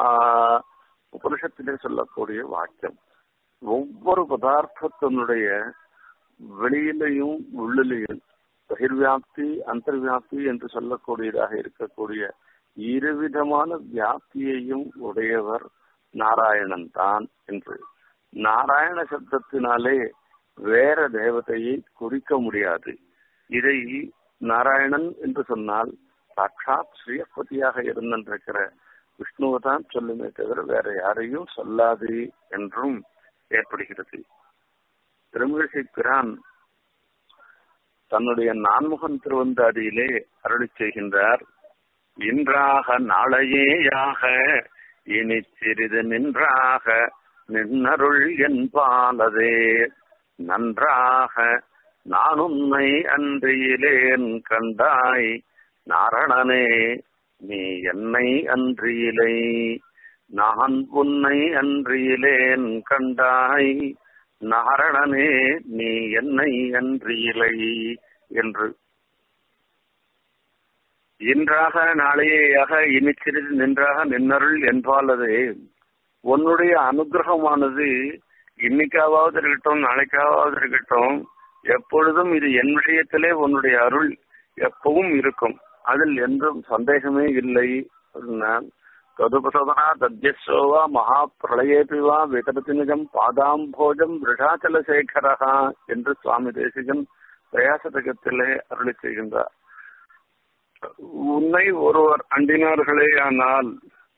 உபனிஷத்திலே சொல்லக்கூடிய வாக்கியம் ஒவ்வொரு பதார்த்தத்தினுடைய வெளியிலையும் உள்ளிலையும் பகிர்வியாப்தி அந்தர்வியாப்தி என்று சொல்லக்கூடியதாக இருக்கக்கூடிய இருவிதமான வியாப்தியையும் உடையவர் நாராயணன் தான் என்று நாராயண சப்தத்தினாலே வேற தேவதையை குறிக்க முடியாது இதை நாராயணன் என்று சொன்னால் சாட்சாத் ஸ்ரீயப்பதியாக இருந்திருக்கிற விஷ்ணுவை தான் சொல்லுமே தவிர வேற யாரையும் சொல்லாது என்றும் ஏற்படுகிறது திருமிழிசை பிரான் தன்னுடைய நான்முகன் திருவந்தாதியிலே அருளி செய்கின்றார் இன்றாக நாளையேயாக இனி சிறிது நின்றாக நின்னருள் என்பாலதே நன்றாக நான் உன்னை அன்றியிலேன் கண்டாய் நாரணனே நீ என்னை அன்றியிலை நான் உன்னை அன்றியிலேன் கண்டாய் நாரணனே நீ என்னை அன்றியிலை என்று இன்றாக நாளையேயாக இனி சிறிது நின்றாக நின்னருள் என்பாலது உன்னுடைய அனுகிரகமானது இன்னைக்காவது இருக்கட்டும் நாளைக்காவது இருக்கட்டும் எப்பொழுதும் இது என் விஷயத்திலே உன்னுடைய அருள் எப்பவும் இருக்கும் அதில் என்றும் சந்தேகமே இல்லை ததுபசோதனா தத்யசோவா மகா பிரளயேபிவா விதரதி நிஜம் பாதாம்போஜம் விருஷாச்சல சேகரகா என்று சுவாமி தேசிகன் பிரயாசதகத்திலே அருளி செய்கின்றார் உன்னை ஒருவர் அண்டினார்களே ஆனால்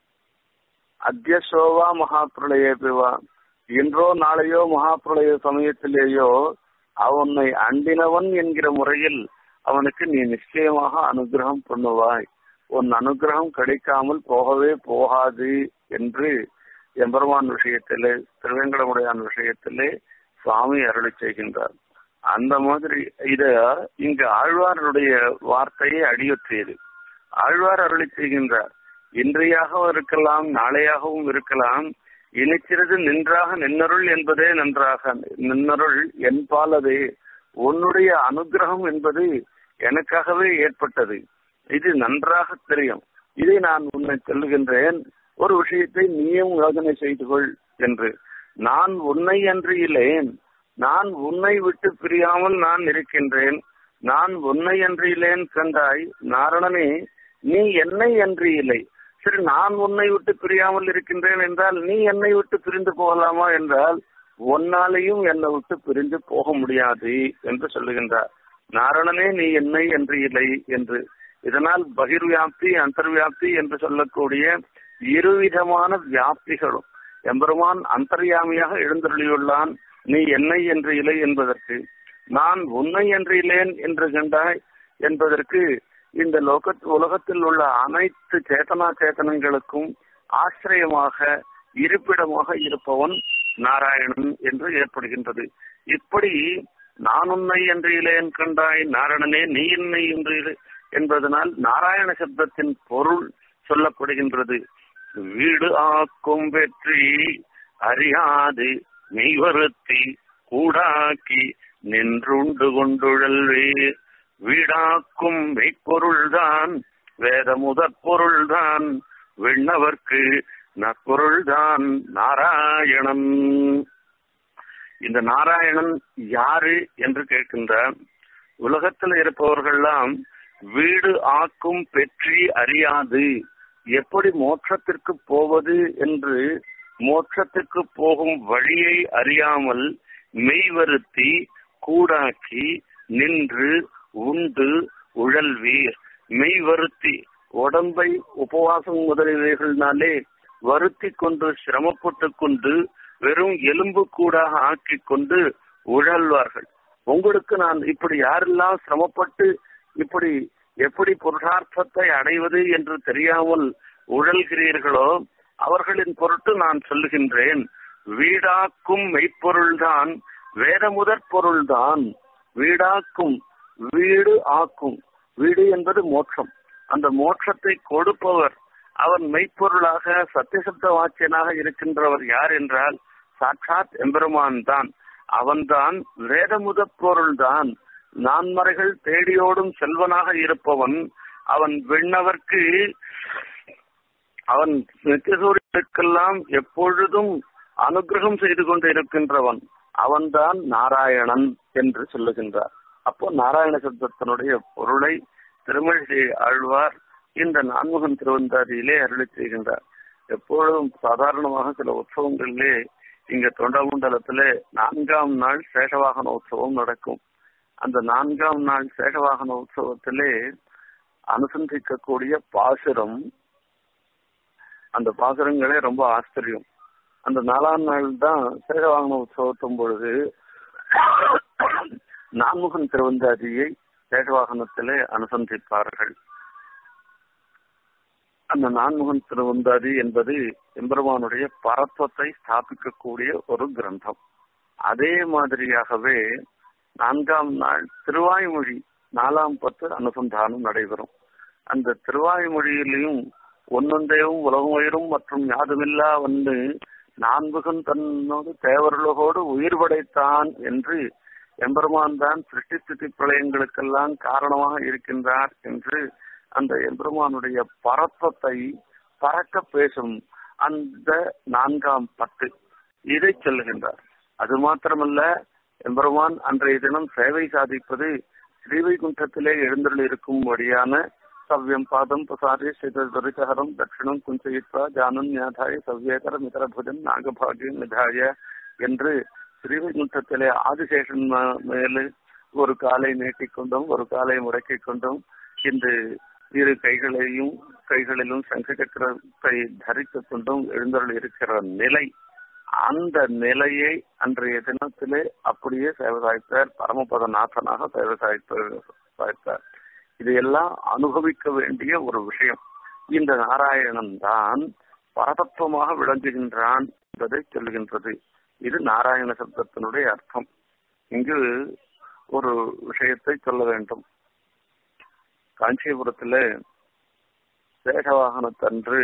அத்தியசோவா மகா பிரளயேபிவா இன்றோ நாளையோ மகா பிரளய சமயத்திலேயோ அவனை அண்டினவன் என்கிற முறையில் அவனுக்கு நீ நிச்சயமாக அனுகிரகம் பண்ணுவாய் உன் அனுகிரகம் கிடைக்காமல் போகவே போகாது என்று எம்பெருமான் விஷயத்திலே திருவேங்கடமுடையான் விஷயத்திலே சுவாமி அருளி செய்கின்றார் அந்த மாதிரி இத இங்கு ஆழ்வாருடைய வார்த்தையை அடியொற்றியது ஆழ்வார் அருளி செய்கின்றார் இன்றையாகவும் இருக்கலாம் நாளையாகவும் இருக்கலாம் இனிச்சிறது நின்றாக நின்னருள் என்பதே நன்றாக நின்னருள் என்பாலதே உன்னுடைய அனுகிரகம் என்பது எனக்காகவே ஏற்பட்டது இது நன்றாக தெரியும் இதை நான் உன்னை சொல்லுகின்றேன் ஒரு விஷயத்தை நீயும் யோசனை செய்து கொள் என்று நான் உன்னை அன்று இல்லேன் நான் உன்னை விட்டு பிரியாமல் நான் இருக்கின்றேன் நான் உன்னை அன்று இல்லேன் கண்டாய் நாரணனே நீ என்னை அன்று இல்லை சரி நான் உன்னை விட்டு பிரியாமல் இருக்கின்றேன் என்றால் நீ என்னை விட்டு பிரிந்து போகலாமா என்றால் ஒன்னாலையும் என்னை விட்டு பிரிந்து போக முடியாது என்று சொல்லுகின்றார் நாரணனே நீ என்னை என்று இல்லை என்று இதனால் பகிர்வியாப்தி அந்தர்வியாப்தி என்று சொல்லக்கூடிய இருவிதமான வியாப்திகளும் எம்பெருமான் அந்தர்யாமியாக எழுந்தருளியுள்ளான் நீ என்னை என்று இல்லை என்பதற்கு நான் உன்னை என்று இல்லேன் என்று கண்டாய் என்பதற்கு இந்த லோக உலகத்தில் உள்ள அனைத்து சேத்தனா சேத்தனங்களுக்கும் ஆசிரியமாக இருப்பிடமாக இருப்பவன் நாராயணன் என்று ஏற்படுகின்றது இப்படி நான் உன்னை என்று இலேன் கண்டாய் நாராயணனே நீ என்னை என்று என்பதனால் நாராயண சப்தத்தின் பொருள் சொல்லப்படுகின்றது வீடு ஆக்கும் வெற்றி அறியாது மெய்வருத்தி கூடாக்கி நின்றுண்டு கொண்டுழல்வே வீடாக்கும் மெய்ப்பொருள்தான் வேத முதற் பொருள்தான் விண்ணவர்க்கு நற்பொருள்தான் நாராயணன் இந்த நாராயணன் யாரு என்று கேட்கின்றார் உலகத்தில் இருப்பவர்கள்லாம் வீடு ஆக்கும் பெற்றி அறியாது எப்படி மோட்சத்திற்கு போவது என்று மோட்சத்திற்கு போகும் வழியை அறியாமல் மெய்வருத்தி கூடாக்கி நின்று உண்டு உழல்வீர் மெய்வருத்தி உடம்பை உபவாசம் முதலியவைகள்னாலே வருத்தி கொண்டு சிரமப்பட்டு கொண்டு வெறும் எலும்பு கூடாக ஆக்கி கொண்டு உழல்வார்கள் உங்களுக்கு நான் இப்படி யாரெல்லாம் சிரமப்பட்டு இப்படி எப்படி புருஷார்த்தத்தை அடைவது என்று தெரியாமல் உழல்கிறீர்களோ அவர்களின் பொருட்டு நான் சொல்லுகின்றேன் வீடாக்கும் மெய்ப்பொருள்தான் வேத முதற் பொருள்தான் வீடாக்கும் வீடு ஆக்கும் வீடு என்பது மோட்சம் அந்த மோட்சத்தை கொடுப்பவர் அவன் மெய்ப்பொருளாக சத்தியசப்த வாக்கியனாக இருக்கின்றவர் யார் என்றால் சாட்சாத் எம்பெருமான் தான் அவன்தான் வேதமுத பொருள்தான் நான்மறைகள் தேடியோடும் செல்வனாக இருப்பவன் அவன் விண்ணவர்க்கு அவன் நித்தியசூரியனுக்கெல்லாம் எப்பொழுதும் அனுகிரகம் செய்து கொண்டு இருக்கின்றவன் அவன்தான் நாராயணன் என்று சொல்லுகின்றார் அப்போ நாராயண சப்தத்தினுடைய பொருளை திருமழிசை ஆழ்வார் இந்த நான்முகன் திருவந்தாதியிலே அருளி செய்கின்றார் எப்பொழுதும் சாதாரணமாக சில உற்சவங்களிலே இங்க தொண்டமண்டலத்திலே நான்காம் நாள் சேஷவாகன உற்சவம் நடக்கும் அந்த நான்காம் நாள் சேஷவாகன உற்சவத்திலே அனுசந்திக்கக்கூடிய பாசுரம் அந்த பாசுரங்களே ரொம்ப ஆச்சரியம் அந்த நாலாம் நாள் தான் சேஷவாகன உற்சவத்தும் பொழுது நான்முகன் திருவந்தாதியை சேஷவாகனத்திலே அனுசந்திப்பார்கள் அந்த நான்முகன் திருவந்தாதி என்பது எம்பெருமானுடைய பரத்வத்தை ஸ்தாபிக்கக்கூடிய ஒரு கிரந்தம் அதே மாதிரியாகவே நான்காம் நாள் திருவாய்மொழி நாலாம் பத்து அனுசந்தானம் நடைபெறும் அந்த திருவாய்மொழியிலையும் ஒன்னொந்தேவும் உலகம் உயிரும் மற்றும் யாதுமில்லா வந்து நான்முகன் தன்னோடு தேவர்களுகோடு உயிர் படைத்தான் என்று எம்பெருமான் தான் சிருஷ்டி ஸ்திதி பிரளயங்களுக்கெல்லாம் காரணமாக இருக்கின்றார் என்று அந்த எம்பெருமானுடைய பரப்பத்தை பறக்க பேசும் அந்த நான்காம் பத்து இதை சொல்லுகின்றார் அது மாத்திரமல்ல எம்பெருமான் அன்றைய தினம் சேவை சாதிப்பது ஸ்ரீவைகுண்டத்திலே எழுந்தருள் இருக்கும்படியான சவ்யம் பாதம் பிரசாரி ஸ்ரீதரிசகரம் தட்சிணம் குஞ்சயித்வா ஜானம் ஞாதாய சவ்யேகரம் இதர புஜன் நாகபாகியம் நிதாய என்று ஸ்ரீவைகுண்டத்திலே ஆதிசேஷன் மேலு ஒரு காலை நீட்டிக்கொண்டும் ஒரு காலை முடக்கிக் கொண்டும் இந்த இரு கைகளையும் கைகளிலும் சங்க சக்கரத்தை தரித்துக் கொண்டும் எழுந்தருள் இருக்கிற நிலை அந்த நிலையை அன்றைய தினத்திலே அப்படியே சேவை சாய்த்தார் பரமபத நாதனாக சேவை சாய்த்தார் இதையெல்லாம் அனுபவிக்க வேண்டிய ஒரு விஷயம் இந்த நாராயணன் தான் பரதத்துவமாக விளங்குகின்றான் என்பதை சொல்லுகின்றது இது நாராயண சப்தத்தினுடைய அர்த்தம் இங்கு ஒரு விஷயத்தை சொல்ல வேண்டும் காஞ்சிபுரத்துல சேஷவாகனத்தன்று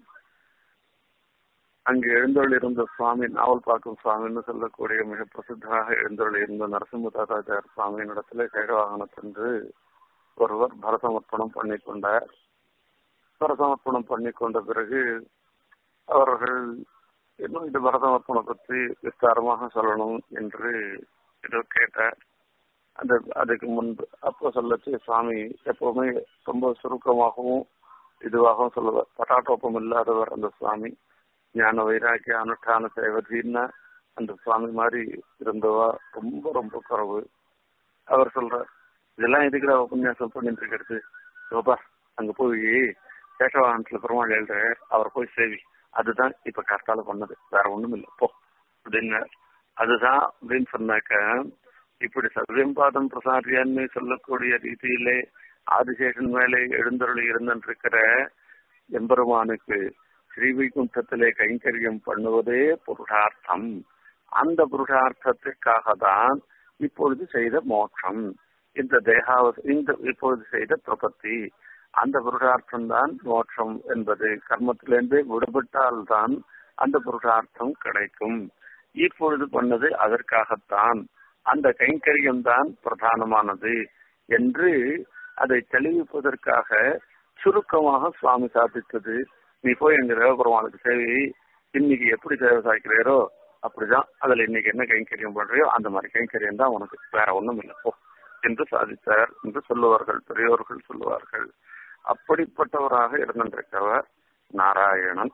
அங்கு எழுந்தொள் இருந்த சுவாமி நாவல் பார்க்கும் சுவாமின்னு சொல்லக்கூடிய மிக பிரசித்தமாக எழுந்தொள் இருந்த நரசிம்ம தாத்தாச்சார் சுவாமியின் இடத்துல சேஷவாகனத்தன்று ஒருவர் பரசமர்ப்பணம் பண்ணி கொண்டார் பரசமர்ப்பணம் பண்ணி கொண்ட பிறகு அவர்கள் இன்னும் இந்த பரதமர்ப்பணம் பற்றி விஸ்தாரமாக சொல்லணும் என்று ஏதோ கேட்டார் அந்த அதுக்கு முன்பு அப்போ சொல்லச்சு சுவாமி எப்பவுமே ரொம்ப சுருக்கமாகவும் இதுவாகவும் சொல்லுவார் பட்டாட்டோப்பம் இல்லாதவர் அந்த சுவாமி ஞான வைராக்கிய அனுஷ்டான சேவதின்னா அந்த சுவாமி மாதிரி இருந்தவா ரொம்ப ரொம்ப குறவு அவர் சொல்றார் இதெல்லாம் எதுக்குடா உபன்யாசம் பண்ணிட்டு இருக்கிறது யோபா அங்க போய் சேஷவாகனத்துல பெருமாள் எழுற அவர் போய் சேவி அதுதான் இப்ப கரெக்டால பண்ணது வேற ஒண்ணும் இல்லை போ அப்படின்னு அதுதான் அப்படின்னு சொன்னாக்க இப்படி சர்வம்பாதம் பிரசாரியான்னு சொல்லக்கூடிய ரீதியிலே ஆதிசேஷன் மேலே எழுந்தருளி இருந்திருக்கிற எம்பெருமானுக்கு ஸ்ரீவைகுண்டத்திலே கைங்கரியம் பண்ணுவதே புருஷார்த்தம் அந்த புருஷார்த்தத்திற்காக தான் இப்பொழுது செய்த மோட்சம் இந்த தேகாவ இந்த இப்பொழுது செய்த பிரபத்தி அந்த புருஷார்த்தம் தான் மோட்சம் என்பது கர்மத்திலிருந்து விடுபட்டால்தான் அந்த புருஷார்த்தம் கிடைக்கும் இப்பொழுது பண்ணது அதற்காகத்தான் அந்த கைங்கரியம் தான் பிரதானமானது என்று அதை தெளிவிப்பதற்காக சுருக்கமாக சுவாமி சாதித்தது நீ போய் எங்க தேவபெருமாளுக்கு சேவை இன்னைக்கு எப்படி சேவை சாய்க்கிறீரோ அப்படிதான் அதுல இன்னைக்கு என்ன கைங்கரியம் பண்றியோ அந்த மாதிரி கைங்கரியம் தான் உனக்கு வேற ஒண்ணும் இல்லை போ என்று சாதித்தார் என்று சொல்லுவார்கள் பெரியோர்கள் சொல்லுவார்கள் அப்படிப்பட்டவராக இருந்திருக்கிறவர் நாராயணன்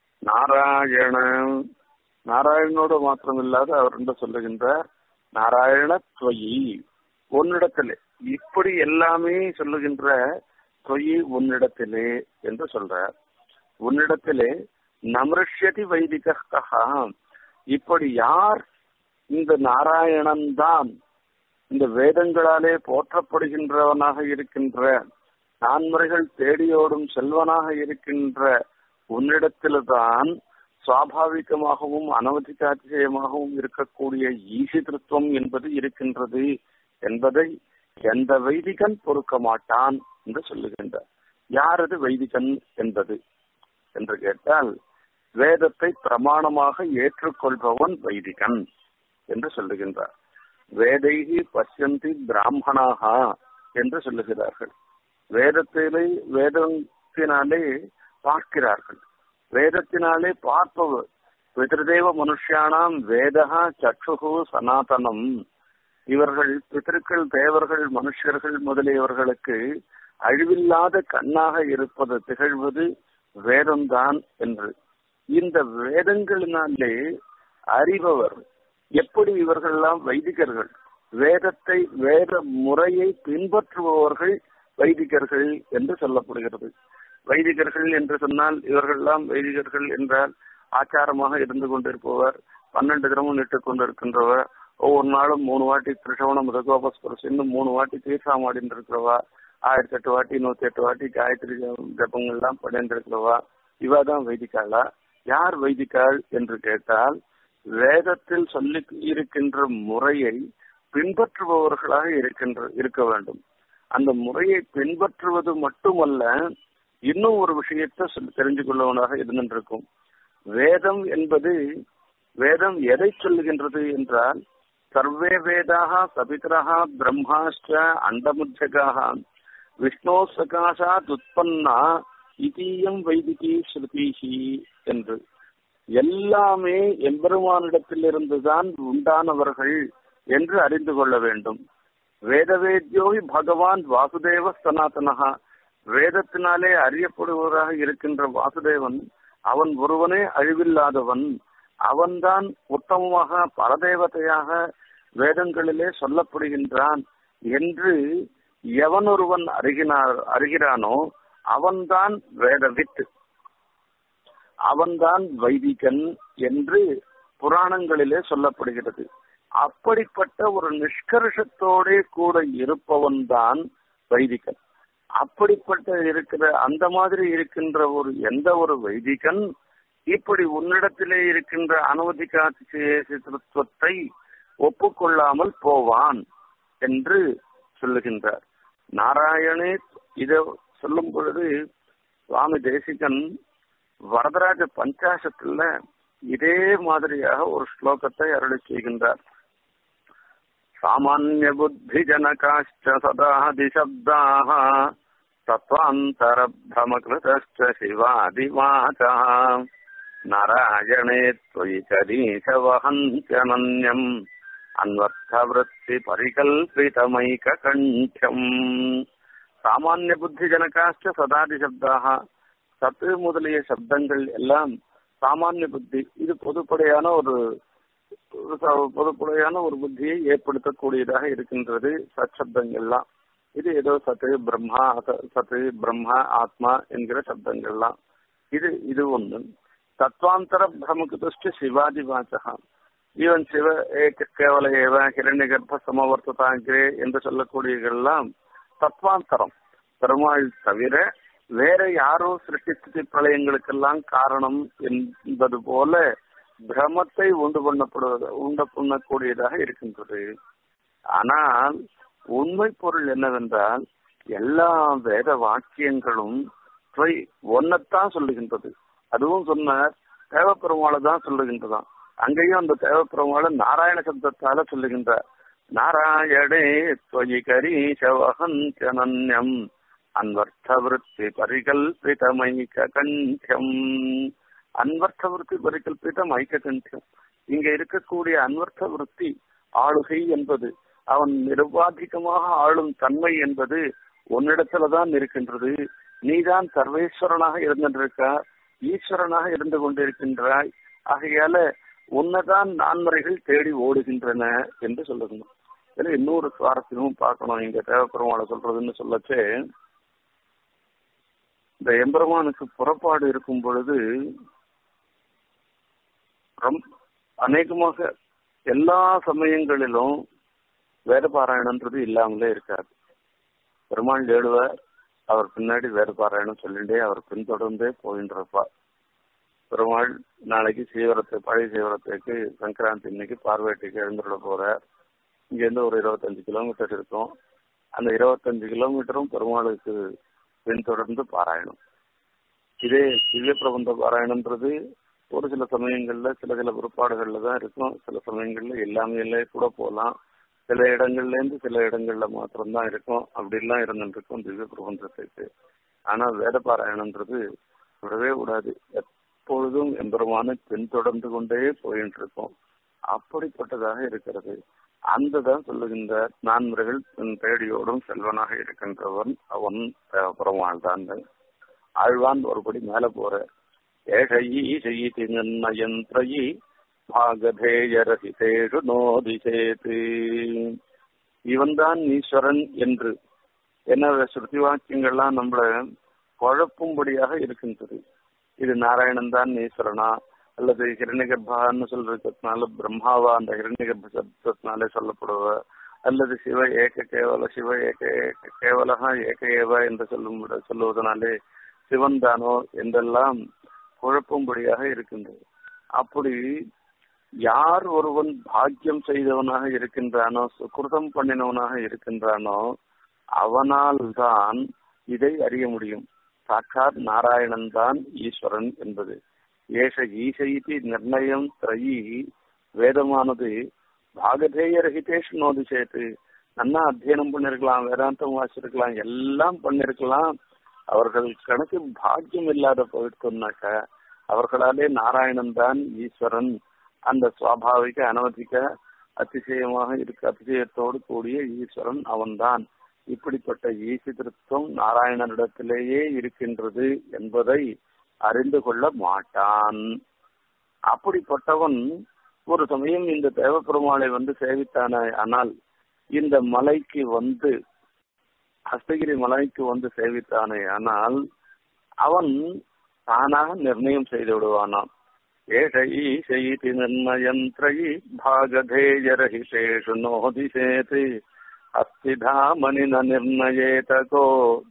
நாராயணன் நாராயணனோடு மாத்திரமில்லாத அவர் என்று சொல்லுகின்றார் நாராயண தொயி உன்னிடத்திலே இப்படி எல்லாமே சொல்லுகின்ற தொயி உன்னிடத்திலே என்று சொல்றார் உன்னிடத்திலே நமருஷ்யதி வைதிகா இப்படி யார் இந்த நாராயணன் தான் இந்த வேதங்களாலே போற்றப்படுகின்றவனாக இருக்கின்ற நான்முறைகள் தேடியோடும் செல்வனாக இருக்கின்ற உன்னிடத்தில்தான் சுவாபாவிகமாகவும் அனவதிகாத்தியமாகவும் இருக்கக்கூடிய ஈசிதிருத்துவம் என்பது இருக்கின்றது என்பதை எந்த வைதிகன் பொறுக்க மாட்டான் என்று சொல்லுகின்றார் யாரது வைதிகன் என்பது என்று கேட்டால் வேதத்தை பிரமாணமாக ஏற்றுக்கொள்பவன் வைதிகன் என்று சொல்லுகின்றார் வேதைகி பசியந்தி பிராமணாக என்று சொல்லுகிறார்கள் வேதத்திலே வேதத்தினாலே பார்க்கிறார்கள் வேதத்தினாலே பார்ப்பவர் பிதிருதேவ மனுஷியானாம் வேதா சற்றுகு சனாதனம் இவர்கள் பித்திருக்கள் தேவர்கள் மனுஷர்கள் முதலியவர்களுக்கு அழிவில்லாத கண்ணாக இருப்பது திகழ்வது வேதம்தான் என்று இந்த வேதங்களினாலே அறிபவர் எப்படி இவர்கள்லாம் வைதிகர்கள் வேதத்தை வேத முறையை பின்பற்றுபவர்கள் வைதிகர்கள் என்று சொல்லப்படுகிறது வைதிகர்கள் என்று சொன்னால் இவர்கள்லாம் வைதிகர்கள் என்றால் ஆச்சாரமாக இருந்து கொண்டிருப்பவர் பன்னெண்டு தினமும் இட்டுக் கொண்டிருக்கின்றவர் ஒவ்வொரு நாளும் மூணு வாட்டி திருஷவணம் மிருகோபஸ்பரஸ் இன்னும் மூணு வாட்டி தீர்த்தாமாடின்னு இருக்கிறவா ஆயிரத்தி எட்டு வாட்டி நூத்தி எட்டு வாட்டி காயத்ரி ஜபங்கள்லாம் பண்ணிருக்கிறவா இவா தான் வைதிகாளா யார் வைதிகாள் என்று கேட்டால் வேதத்தில் சொல்லி இருக்கின்ற முறையை பின்பற்றுபவர்களாக இருக்கின்ற இருக்க வேண்டும் அந்த முறையை பின்பற்றுவது மட்டுமல்ல இன்னும் ஒரு விஷயத்தை சொல்லி தெரிஞ்சு கொள்ளவனாக இருந்திருக்கும் வேதம் என்பது வேதம் எதை சொல்லுகின்றது என்றால் சர்வே வேதாக சபிதரா பிரம்மாஷ்ட அண்டமுஜகாக விஷ்ணோ சகாசாத் உற்பன்னா இதீயம் வைதிகி ஸ்ருதிஹி என்று எல்லாமே எம்பெருமானிடத்திலிருந்துதான் உண்டானவர்கள் என்று அறிந்து கொள்ள வேண்டும் வேதவேத்யோகி பகவான் வாசுதேவ சனாதனகா வேதத்தினாலே அறியப்படுவராக இருக்கின்ற வாசுதேவன் அவன் ஒருவனே அழிவில்லாதவன் அவன்தான் உத்தமமாக பரதேவதையாக வேதங்களிலே சொல்லப்படுகின்றான் என்று எவன் ஒருவன் அறிகினார் அறிகிறானோ அவன்தான் வேதவித் அவன்தான் வைதிகன் என்று புராணங்களிலே சொல்லப்படுகிறது அப்படிப்பட்ட ஒரு நிஷ்கர்ஷத்தோட கூட இருப்பவன் தான் வைதிகன் அப்படிப்பட்ட இருக்கிற அந்த மாதிரி இருக்கின்ற ஒரு எந்த ஒரு வைதிகன் இப்படி உன்னிடத்திலே இருக்கின்ற அனுமதிக்காட்சித்துவத்தை ஒப்புக்கொள்ளாமல் போவான் என்று சொல்லுகின்றார் நாராயணே இத சொல்லும் பொழுது சுவாமி தேசிகன் வரதராஜ பஞ்சாசத்துல இதே மாதிரியாக ஒரு ஸ்லோகத்தை அருளி செய்கின்றார் சாமானிய புத்தி ஜனகாச்ச சதாதிசப்தாக தத்வாந்தரபிரமகிருதச்ச சிவாதிவாச்சா நாராயணே त्वयि करीशवहन्त्यनन्यम् अन्वर्थवृत्ति परिकल्पितमैककण्ठ्यम् சாமானிய புத்தி ஜனகாச்ச சதாதி சப்தாக சத்து முதலிய சப்தங்கள் எல்லாம் சாமானிய புத்தி இது பொதுப்படையான ஒரு பொதுப்படையான ஒரு புத்தியை ஏற்படுத்தக்கூடியதாக இருக்கின்றது சச்சப்தங்கள்லாம் இது ஏதோ சத்து பிரம்மா சத்து பிரம்மா ஆத்மா என்கிற சப்தங்கள்லாம் இது இது ஒன்று தத்வாந்தர பிரமகுதுஷ்ட சிவாதி வாச்சகா ஈவன் சிவ ஏக கேவல ஏவ ஹிரண்ய கர்ப்ப சமவர்த்ததாகிரே என்று சொல்லக்கூடியதெல்லாம் தத்வாந்தரம் பெருமாள் தவிர வேற யாரோ சிருஷ்டி பிரளயங்களுக்கெல்லாம் காரணம் என்பது போல பிரமத்தை உண்டு பண்ணப்படுவது உண்டு பண்ணக்கூடியதாக இருக்கின்றது ஆனால் உண்மை பொருள் என்னவென்றால் எல்லா வேத வாக்கியங்களும் ஒன்னத்தான் சொல்லுகின்றது அதுவும் சொன்னார் தேவப்பெருமாளை தான் சொல்லுகின்றதாம் அங்கேயும் அந்த தேவப்பெருமாளை நாராயண சப்தத்தால சொல்லுகின்றார் நாராயணே தொயி கரீசவகஞ்சனன்யம் அன்வர்த்த விருத்தி பரிகல்பிதமைக்க கண்டியம் அன்வர்த்த விருத்தி பரிகல்பிதம் ஐக்க கண்டியம் இங்க இருக்கக்கூடிய அன்வர்த்த விருத்தி ஆளுகை என்பது அவன் நிருபாதிகமாக ஆளும் தன்மை என்பது உன்னிடத்துலதான் இருக்கின்றது நீதான் சர்வேஸ்வரனாக இருந்திருக்க ஈஸ்வரனாக இருந்து கொண்டிருக்கின்றாய் ஆகையால உன்னதான் நான்மறைகள் தேடி ஓடுகின்றன என்று சொல்லணும் இதுல இன்னொரு சுவாரஸ்யமும் பார்க்கணும் இங்க தேவப்பெருமாளை சொல்றதுன்னு சொல்லச்சே இந்த எம்பெருமானுக்கு புறப்பாடு இருக்கும் பொழுது அநேகமாக எல்லா சமயங்களிலும் வேத பாராயணன்றது இல்லாமலே இருக்காது பெருமாள் ஏழுவார் அவர் பின்னாடி வேத பாராயணம் சொல்லிட்டே அவர் பின்தொடர்ந்தே போயின்றப்பார் பெருமாள் நாளைக்கு சீவரத்தை பழைய சீவரத்துக்கு சங்கராந்தி இன்னைக்கு பார்வேட்டைக்கு எழுந்துட போறார் இங்கேருந்து ஒரு இருபத்தஞ்சு கிலோமீட்டர் இருக்கும் அந்த இருபத்தஞ்சு கிலோமீட்டரும் பெருமாளுக்கு பின்தொடர்ந்து பாராயணம் இதே திவ்ய பிரபந்த பாராயணம்ன்றது ஒரு சில சமயங்கள்ல சில சில பிற்பாடுகள்ல தான் இருக்கும் சில சமயங்கள்ல எல்லாமே கூட போகலாம் சில இடங்கள்ல இருந்து சில இடங்கள்ல மாத்திரம்தான் இருக்கும் அப்படிலாம் இருந்துட்டு இருக்கும் திவ்ய பிரபந்தத்துக்கு ஆனா வேத பாராயணம்ன்றது விடவே கூடாது எப்பொழுதும் எம்பெருமான பின்தொடர்ந்து கொண்டே போயிட்டு இருக்கும் அப்படிப்பட்டதாக இருக்கிறது அந்த தான் சொல்லுகின்ற நான்முறைகள் தேடியோடும் செல்வனாக இருக்கின்றவன் அவன் பெருமாள் தான் ஆழ்வான் ஒருபடி மேல போற ஏஷயி செய்தி நிர்ணயந்திரயி பாகதேயரசிதேஷு நோதிசேத்து இவன்தான் ஈஸ்வரன் என்று என்ன ஸ்ருதி வாக்கியங்கள்லாம் நம்மள குழப்பும்படியாக இருக்கின்றது இது நாராயணன் தான் ஈஸ்வரனா அல்லது ஹிரண்யகர்பான்னு சொல்றதுனால பிரம்மாவா அந்த ஹிரண்யகர்ப சப்தத்தினாலே சொல்லப்படுவ அல்லது சிவ ஏக கேவல சிவ ஏக ஏக கேவலகா ஏக ஏவ என்று சொல்லும் சொல்லுவதனாலே சிவன் தானோ என்றெல்லாம் குழப்பும்படியாக இருக்கின்றது அப்படி யார் ஒருவன் பாக்கியம் செய்தவனாக இருக்கின்றானோ சுக்கிருதம் பண்ணினவனாக இருக்கின்றானோ அவனால் தான் இதை அறிய முடியும் சாட்சாத் நாராயணன் தான் ஈஸ்வரன் என்பது ஏஷ ஈசைதி நிர்ணயம் திரையி வேதமானது பாகதேய ரஹிதேஷ் நோதி சேர்த்து நல்லா அத்தியனம் பண்ணிருக்கலாம் வேதாந்தம் வாசிருக்கலாம் எல்லாம் பண்ணிருக்கலாம் அவர்கள் கணக்கு பாக்கியம் இல்லாத போயிட்டுனாக்க அவர்களாலே நாராயணன் தான் ஈஸ்வரன் அந்த சுவாபாவிக அனவதிக்க அதிசயமாக இருக்க அதிசயத்தோடு கூடிய ஈஸ்வரன் அவன்தான் இப்படிப்பட்ட ஈசிதிருத்தம் நாராயணனிடத்திலேயே இருக்கின்றது என்பதை அறிந்து கொள்ள மாட்டான் அப்படிப்பட்டவன் ஒரு சமயம் இந்த தேவப்பெருமாளை வந்து சேவித்தான ஆனால் இந்த மலைக்கு வந்து அஸ்தகிரி மலைக்கு வந்து சேவித்தானே ஆனால் அவன் தானாக நிர்ணயம் செய்து விடுவானாம் ஏஷை செய்தி நிர்ணயந்திரயி பாகதேயரஹிஷேஷு நோதிசேது அஸ்திதாமனி ந நிர்ணயேதகோ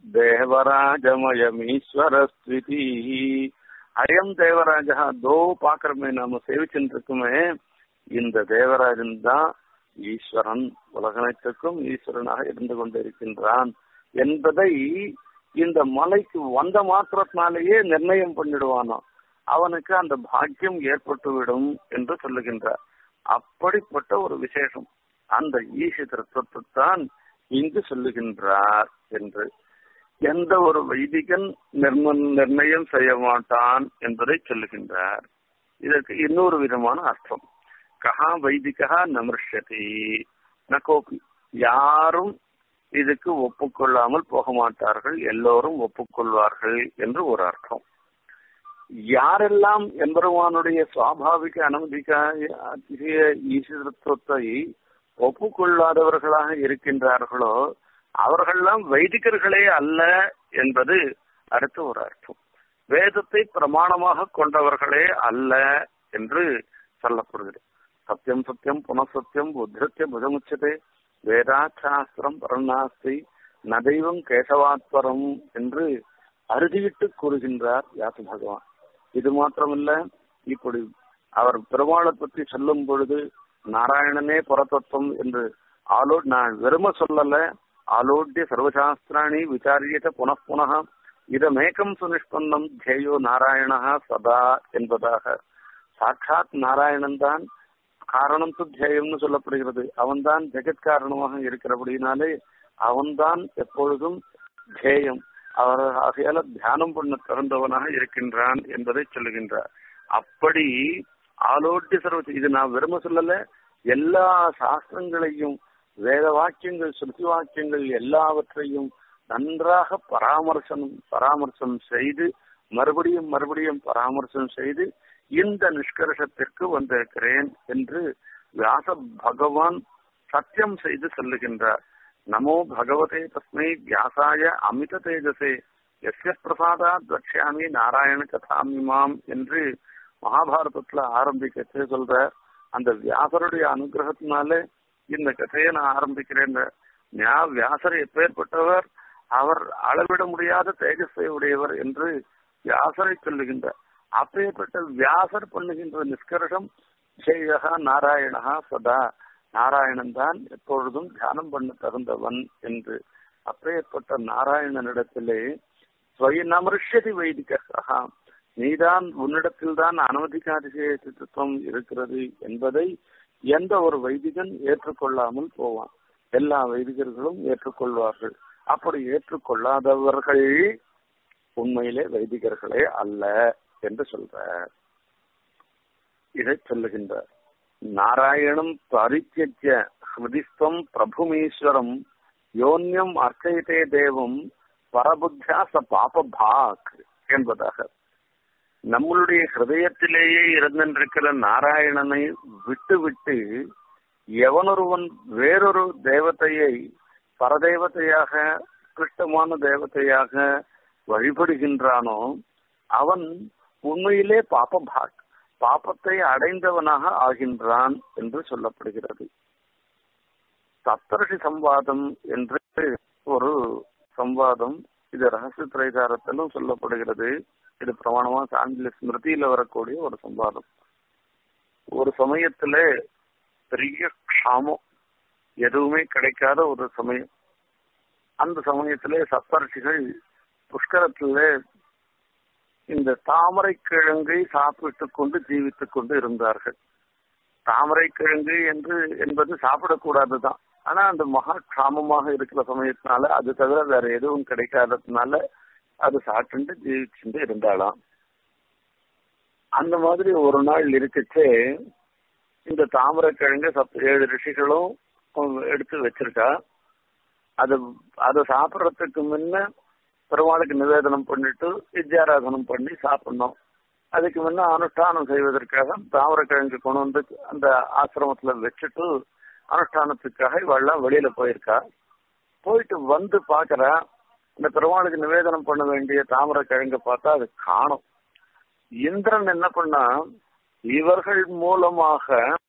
தேவராஜமயமீஸ்வரஸ்விதி அயம் தேவராஜா தோ பாக்கிறமே நாம சேவிச்சுட்டு இருக்குமே இந்த தேவராஜன் தான் ஈஸ்வரன் உலகனைத்துக்கும் ஈஸ்வரனாக இருந்து கொண்டிருக்கின்றான் என்பதை இந்த மலைக்கு வந்த மாத்திரத்தினாலேயே நிர்ணயம் பண்ணிடுவானோ அவனுக்கு அந்த பாக்கியம் ஏற்பட்டுவிடும் என்று சொல்லுகின்றார் அப்படிப்பட்ட ஒரு விசேஷம் அந்த ஈச தத்துவத்தைத்தான் இங்கு சொல்லுகின்றார் என்று எந்த ஒரு வைதிகன் நிர்ம நிர்ணயம் செய்ய மாட்டான் என்பதை சொல்லுகின்றார் இதற்கு இன்னொரு விதமான அர்த்தம் கஹா வைதிகா நமிருஷதி நகோபி யாரும் இதுக்கு ஒப்புக்கொள்ளாமல் போக மாட்டார்கள் எல்லோரும் ஒப்புக்கொள்வார்கள் என்று ஒரு அர்த்தம் யாரெல்லாம் எம்பெருமானுடைய சுவாபாவிக அனுமதிக்க அதிக ஈஸ்வரத்துவத்தை ஒப்புக்கொள்ளாதவர்களாக இருக்கின்றார்களோ அவர்கள்லாம் வைதிகர்களே அல்ல என்பது அடுத்த ஒரு அர்த்தம் வேதத்தை பிரமாணமாக கொண்டவர்களே அல்ல என்று சொல்லப்படுகிறது சத்தியம் சத்தியம் புனசத்தியம் உத்திரத்திய புதமுச்சதே வேதாசாஸ்திரம் பரநாஸ்தி நதைவம் கேசவாத்வரம் என்று அறுதிவிட்டு கூறுகின்றார் யாச பகவான் இது மாத்திரமல்ல இப்படி அவர் பெருமாளை பற்றி சொல்லும் பொழுது நாராயணனே பரதத்துவம் என்று ஆலோ நான் வெறும சொல்லல ஆலோட்டிய சர்வசாஸ்திராணி விசாரியத புனః இதமேக்கம் சுனிஷ்பந்தம் தேயோ நாராயணா சதா என்பதாக சாட்சாத் நாராயணன் தான் காரணம் துத்தியம்னு சொல்லப்படுகிறது அவன்தான் ஜெகத் காரணமாக இருக்கிறபடினாலே அவன்தான் எப்பொழுதும் தேயம் அவர் ஆகையால தியானம் பண்ண திறந்தவனாக இருக்கின்றான் என்பதை சொல்லுகின்றார் அப்படி ஆலோட்டி சர்வ இது நான் விரும்ப சொல்லல எல்லா சாஸ்திரங்களையும் வேத வாக்கியங்கள் ஸ்ருதி வாக்கியங்கள் எல்லாவற்றையும் நன்றாக பராமர்சனம் பராமர்சனம் செய்து மறுபடியும் மறுபடியும் பராமர்சனம் செய்து இந்த நிஷ்கர்ஷத்திற்கு வந்திருக்கிறேன் என்று வியாச பகவான் சத்தியம் செய்து சொல்லுகின்றார் நமோ பகவதே தஸ்மை வியாசாய அமித தேஜசே எஸ்ய பிரசாதாத் வக்ஷாமி நாராயண கதாமிமாம் என்று மகாபாரதத்துல ஆரம்பிக்கச்சே சொல்ற அந்த வியாசருடைய அனுகிரகத்தினால இந்த கதையை நான் ஆரம்பிக்கிறேன் ஞா- வியாசர் எப்பேற்பட்டவர் அவர் அளவிட முடியாத தேஜஸை உடையவர் என்று வியாசரை சொல்லுகின்றார் அப்பேற்பட்ட வியாசர் பண்ணுகின்ற நிஷ்கர்ஷம் ஜெயகா நாராயணகா சதா நாராயணன் தான் எப்பொழுதும் தியானம் பண்ண தகுந்தவன் என்று அப்பேற்பட்ட நாராயணனிடத்திலே ஸ்வயநமர்ஷதி வைதிகா நீதான் உன்னிடத்தில் தான் அனுமதிக்காதிசேஷத்துவம் இருக்கிறது என்பதை எந்த ஒரு வைதிகன் ஏற்றுக்கொள்ளாமல் போவான் எல்லா வைதிகர்களும் ஏற்றுக்கொள்வார்கள் அப்படி ஏற்றுக்கொள்ளாதவர்கள் உண்மையிலே வைதிகர்களே அல்ல என்று சொல்ற இதை சொல்லுகின்றார் நாராயணம் பரித்தியஜ்ய ஹிருதிஸ்தம் பிரபுமீஸ்வரம் யோன்யம் அர்ச்சயத்தே தேவம் பரபுத்தியா ச பாபபாக் என்பதாக நம்மளுடைய ஹிருதயத்திலேயே இருந்திருக்கிற நாராயணனை விட்டு விட்டு எவனொருவன் வேறொரு தேவதையை பரதேவதையாக கிருஷ்டமான தேவதையாக வழிபடுகின்றானோ அவன் உண்மையிலே பாபபாக் பாபத்தை அடைந்தவனாக ஆகின்றான் என்று சொல்லப்படுகிறது சப்தர்ஷி சம்வாதம் என்று ஒரு சம்வாதம் இது ரகசிய திரைதாரத்திலும் சொல்லப்படுகிறது இது பிரமாணமா சாங்கில ஸ்மிருதியில வரக்கூடிய ஒரு சம்வாதம் ஒரு சமயத்துல பெரிய க்ஷாமம் எதுவுமே கிடைக்காத ஒரு சமயம் அந்த சமயத்திலே சப்தர்ஷிகள் புஷ்கரத்துல இந்த தாமரை கிழங்கை சாப்பிட்டுக் கொண்டு ஜீவித்துக் கொண்டு இருந்தார்கள் தாமரை கிழங்கு என்று என்பது சாப்பிடக்கூடாதுதான் ஆனா அந்த மகா க்ஷாமமாக இருக்கிற சமயத்தினால அது தவிர வேற எதுவும் கிடைக்காததுனால அது சாப்பிட்டு ஜீவிச்சுட்டு இருந்தாளாம் அந்த மாதிரி ஒரு நாள் இருக்கச்சே இந்த தாமரை கிழங்கு சப் ஏழு ரிஷிகளும் எடுத்து வச்சிருக்கா அது அதை சாப்பிட்றதுக்கு முன்ன பெருமாளுக்கு நிவேதனம் பண்ணிட்டு வித்யாராதனம் பண்ணி சாப்பிடணும் அதுக்கு முன்ன அனுஷ்டானம் செய்வதற்காக தாமரக்கிழங்கு கொண்டு வந்து அந்த ஆசிரமத்துல வச்சுட்டு அனுஷ்டானத்துக்காக இவெல்லாம் வெளியில போயிருக்கா போயிட்டு வந்து பாக்குறா இந்த பெருமாளுக்கு நிவேதனம் பண்ண வேண்டிய தாமரக்கிழங்கு பார்த்தா அது காணும் இந்திரன் என்ன பண்ணா இவர்கள் மூலமாக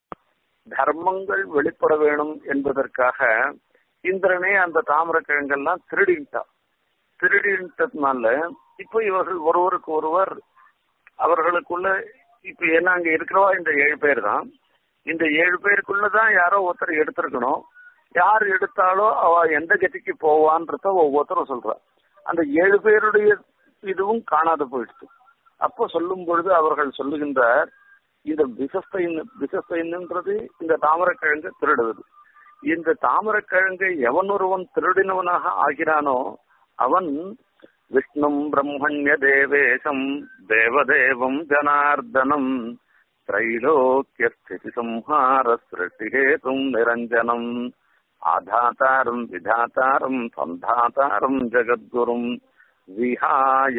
தர்மங்கள் வெளிப்பட வேணும் என்பதற்காக இந்திரனே அந்த தாமரக்கிழங்கெல்லாம் திருடிட்டான் திருடின்றதுனால இப்போ இவர்கள் ஒருவருக்கு ஒருவர் அவர்களுக்குள்ள இப்ப என்ன அங்க இருக்கிறவா இந்த ஏழு பேர் தான் இந்த ஏழு பேருக்குள்ளதான் யாரோ ஒருத்தர் எடுத்திருக்கணும் யார் எடுத்தாலோ அவ எந்த கதிக்கு போவான்றத ஒவ்வொருத்தரும் சொல்றா அந்த ஏழு பேருடைய இதுவும் காணாது போயிடுச்சு அப்போ சொல்லும் பொழுது அவர்கள் சொல்லுகின்றார் இந்த விசஸ்தைன் விசஸ்தைன்ன்றது இந்த தாமரக்கிழங்கு திருடுவது இந்த தாமரக்கிழங்கை எவன் ஒருவன் திருடினவனாக ஆகிறானோ அவன் விஷ்ணும் பிரம்மண்ய தேவேசம் தேவதேவம் ஜனார்தனம் திரைலோக்கிய ஸ்திதி சம்ஹார சிருஷ்டிகேதும் நிரஞ்சனம் ஆதாத்தாரம் விதாத்தாரம் சந்தாத்தாரம் ஜெகத்குரும் விஹாய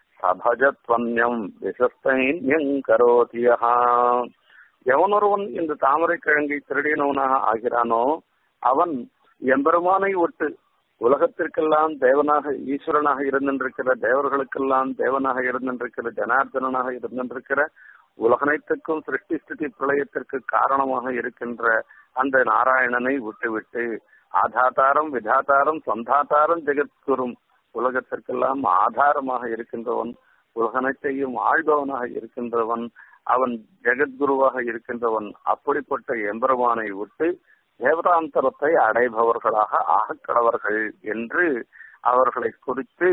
சபஜத்வன்யம் விசஸ்தைன்யம் கரோதியா எவனொருவன் இந்த தாமரை கிழங்கை திருடினவனாக ஆகிறானோ அவன் எம்பெருமானை விட்டு உலகத்திற்கெல்லாம் தேவனாக ஈஸ்வரனாக இருந்திருக்கிற தேவர்களுக்கெல்லாம் தேவனாக இருந்திருக்கிற ஜனார்தனனாக இருந்திருக்கிற உலகனைத்துக்கும் சிருஷ்டி ஸ்திதி பிரளயத்திற்கு காரணமாக இருக்கின்ற அந்த நாராயணனை விட்டுவிட்டு ஆதாதாரம் விதாதாரம் சந்தாதாரம் ஜெகத்குரும் உலகத்திற்கெல்லாம் ஆதாரமாக இருக்கின்றவன் உலகனைத்தையும் ஆழ்பவனாக இருக்கின்றவன் அவன் ஜெகத்குருவாக இருக்கின்றவன் அப்படிப்பட்ட எம்பெருமானை விட்டு தேவதாந்தரத்தை அடைபவர்களாக ஆகக்கடவர்கள் என்று அவர்களை குறித்து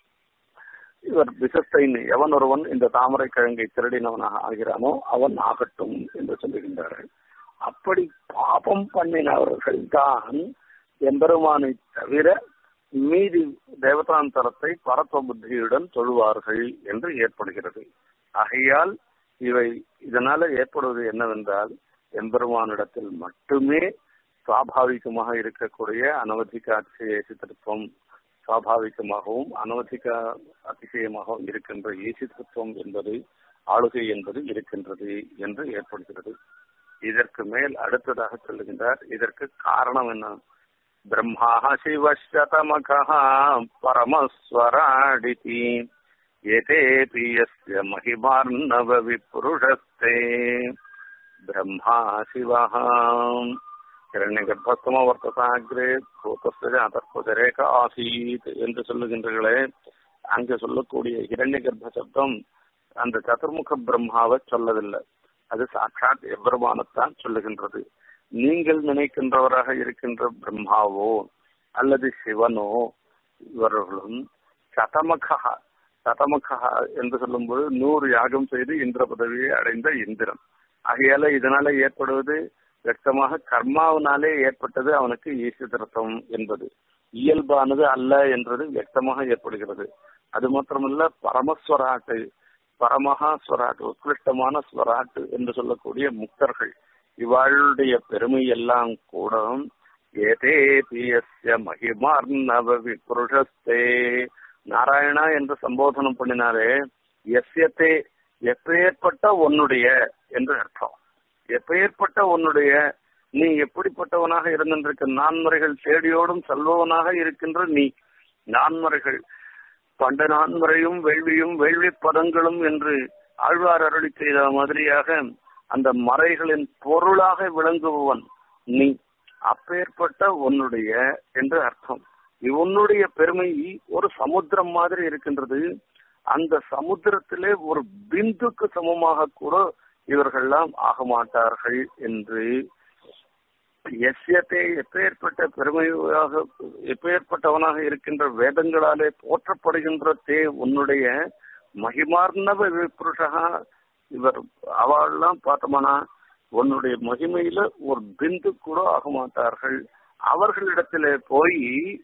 இவர் விசஸ்தைன் எவன் ஒருவன் இந்த தாமரை கிழங்கை திருடினவனாக ஆகிறானோ அவன் ஆகட்டும் என்று சொல்லுகின்றார்கள் அப்படி பாபம் பண்ணினவர்கள் தான் எம்பெருமானை தவிர மீதி தேவதாந்தரத்தை பரத்வ புத்தியுடன் தொழுவார்கள் என்று ஏற்படுகிறது ஆகையால் இவை இதனால ஏற்படுவது என்னவென்றால் எம்பெருமானிடத்தில் மட்டுமே சுவாபாவிகமாக இருக்கக்கூடிய அனவதிக அதிசய ஏசித்திருப்பம் சுவாபாவிகமாகவும் அனவதிக அதிசயமாகவும் இருக்கின்ற ஏசித்திருப்பம் என்பது ஆளுகை என்பது இருக்கின்றது என்று ஏற்படுகிறது இதற்கு மேல் அடுத்ததாக சொல்லுகின்றார் இதற்கு காரணம் என்ன பிரம்மா சிவசதமகா பரமஸ்வராடிதி ஏதேபி யஸ்ய மகிமார்ணவ விப்ருஷஸ்தே பிரம்மா சிவः இரண்யகர்ப்பஸ்தம வர்த்தசாகிரே பூதஸ்த ஜாதர்பதரேக ஆசீத் என்று சொல்லுகின்றீர்களே அங்கு சொல்லக்கூடிய இரண்ய கர்ப்ப சப்தம் அந்த சதுர்முக பிரம்மாவை சொல்லவில்லை அது சாட்சாத் எவ்வருமானத்தான் சொல்லுகின்றது நீங்கள் நினைக்கின்றவராக இருக்கின்ற பிரம்மாவோ அல்லது சிவனோ இவர்களும் சதமகா சதமகா என்று சொல்லும்போது நூறு யாகம் செய்து இந்திர பதவியை அடைந்த இந்திரன் ஆகையால இதனால ஏற்படுவது വ്യക്തமாக கர்மாவினாலே ஏற்பட்டது அவனுக்கு ஈசிதர்த்தம் என்பது இயல்பானது அல்ல என்றது வியக்தமாக ஏற்படுகிறது அது மாத்திரமல்ல பரமஸ்வராட்டு பரமஹா ஸ்வராட்டு உத்கிருஷ்டமான ஸ்வராட்டு என்று சொல்லக்கூடிய முக்தர்கள் இவாளுடைய பெருமை எல்லாம் கூட ஏதே பியஸ்ய மகிமார்ணவ விபுருஷஸ்தே நாராயணா என்று சம்போதனம் பண்ணினாரே எஸ்யத்தே எப்பேற்பட்ட உன்னுடைய என்று அர்த்தம் எப்பேற்பட்ட உன்னுடைய நீ எப்படிப்பட்டவனாக இருந்திருக்க நான்முறைகள் தேடியோடும் செல்பவனாக இருக்கின்ற நீ நான்முறைகள் பண்ட நான்முறையும் வேள்வியும் வேள்வி பதங்களும் என்று ஆழ்வார் அருளி செய்த மாதிரியாக அந்த மறைகளின் பொருளாக விளங்குபவன் நீ அப்பேற்பட்ட உன்னுடைய என்று அர்த்தம் உன்னுடைய பெருமை ஒரு சமுத்திரம் மாதிரி இருக்கின்றது அந்த சமுத்திரத்திலே ஒரு பிந்துக்கு சமமாக கூட இவர்கள்லாம் ஆக மாட்டார்கள் என்று எஸ்யத்தை எப்பேற்பட்ட பெருமையாக எப்பேற்பட்டவனாக இருக்கின்ற வேதங்களாலே போற்றப்படுகின்ற தே உன்னுடைய மகிமார்ணவ புருஷகா இவர் அவெல்லாம் பார்த்தோம்னா உன்னுடைய மகிமையில ஒரு பிந்து கூட ஆக மாட்டார்கள் அவர்களிடத்திலே போய்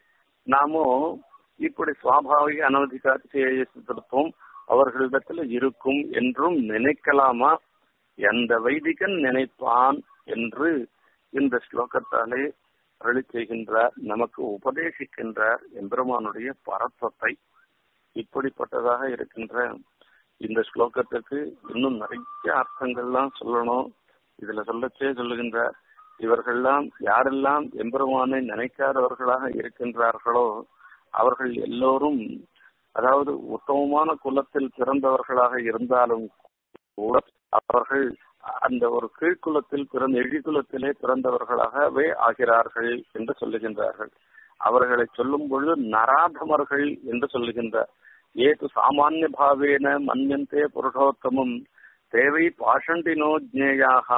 நாமும் இப்படி சுவாபாவிக அனவதிகாட்சியிருப்போம் அவர்களிடத்துல இருக்கும் என்றும் நினைக்கலாமா எந்த வைதிகன் நினைப்பான் என்று இந்த ஸ்லோகத்தாலே அருளி செய்கின்றார் நமக்கு உபதேசிக்கின்றார் எம்பெருமானுடைய பரத்வத்தை இப்படிப்பட்டதாக இருக்கின்ற இந்த ஸ்லோகத்துக்கு இன்னும் நிறைய அர்த்தங்கள்லாம் சொல்லணும் இதுல சொல்லச்சே சொல்லுகின்றார் இவர்கள்லாம் யாரெல்லாம் எம்பெருமானை நினைக்காதவர்களாக இருக்கின்றார்களோ அவர்கள் எல்லோரும் அதாவது உத்தமமான குலத்தில் பிறந்தவர்களாக இருந்தாலும் கூட அவர்கள் அந்த ஒரு கீழ்குலத்தில் பிறந்த எழிகுலத்திலே பிறந்தவர்களாகவே ஆகிறார்கள் என்று சொல்லுகின்றார்கள் அவர்களை சொல்லும் பொழுது நராதமர்கள் என்று சொல்லுகின்றார் ஏது சாமானிய பாவேன மன்யந்தே புருஷோத்தமம் தேவை பாஷண்டினோ ஜேயாக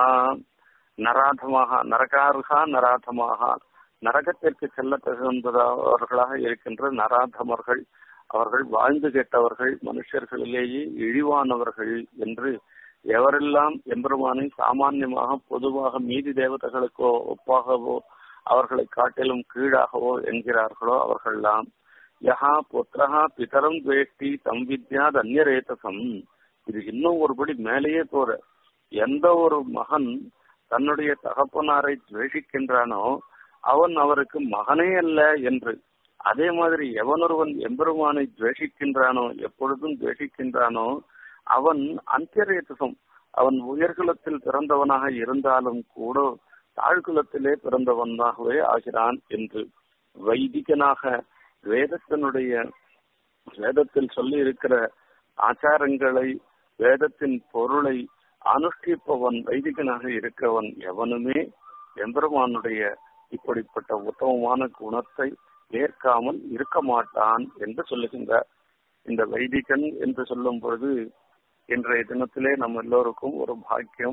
நராதமாக நரகாருகா நராதமாக நரகத்திற்கு செல்ல தகுந்தவர்களாக இருக்கின்ற நராதமர்கள் அவர்கள் வாழ்ந்து கேட்டவர்கள் மனுஷர்களிலேயே இழிவானவர்கள் என்று எவரெல்லாம் எம்பெருமானை சாமான்யமாக பொதுவாக மீதி தேவதைகளுக்கோ ஒப்பாகவோ அவர்களை காட்டிலும் கீழாகவோ என்கிறார்களோ அவர்கள்லாம் யஹா புத்திரஹா பிதரம் துவேஷ்டி தம் வித்யாத் அந்நியரேதசம் இது இன்னும் ஒருபடி மேலேயே போற எந்த ஒரு மகன் தன்னுடைய தகப்பனாரை துவேஷிக்கின்றானோ அவன் அவருக்கு மகனே அல்ல என்று அதே மாதிரி எவனொருவன் எம்பெருமானை துவேஷிக்கின்றானோ எப்பொழுதும் துவேஷிக்கின்றானோ அவன் அந்தியரேதசம் அவன் உயர்குலத்தில் பிறந்தவனாக இருந்தாலும் கூட தாழ்குலத்திலே பிறந்தவனாகவே ஆகிறான் என்று வைதிகனாக வேதத்தினுடைய வேதத்தில் சொல்லி இருக்கிற ஆச்சாரங்களை வேதத்தின் பொருளை அனுஷ்டிப்பவன் வைதிகனாக இருக்கவன் எவனுமே எம்பெருமானுடைய இப்படிப்பட்ட உத்தமமான குணத்தை ஏற்காமல் இருக்க மாட்டான் என்று சொல்லுகின்றார் இந்த வைதிகன் என்று சொல்லும் பொழுது இன்றைய தினத்திலே நம்ம எல்லோருக்கும் ஒரு பாக்கியம்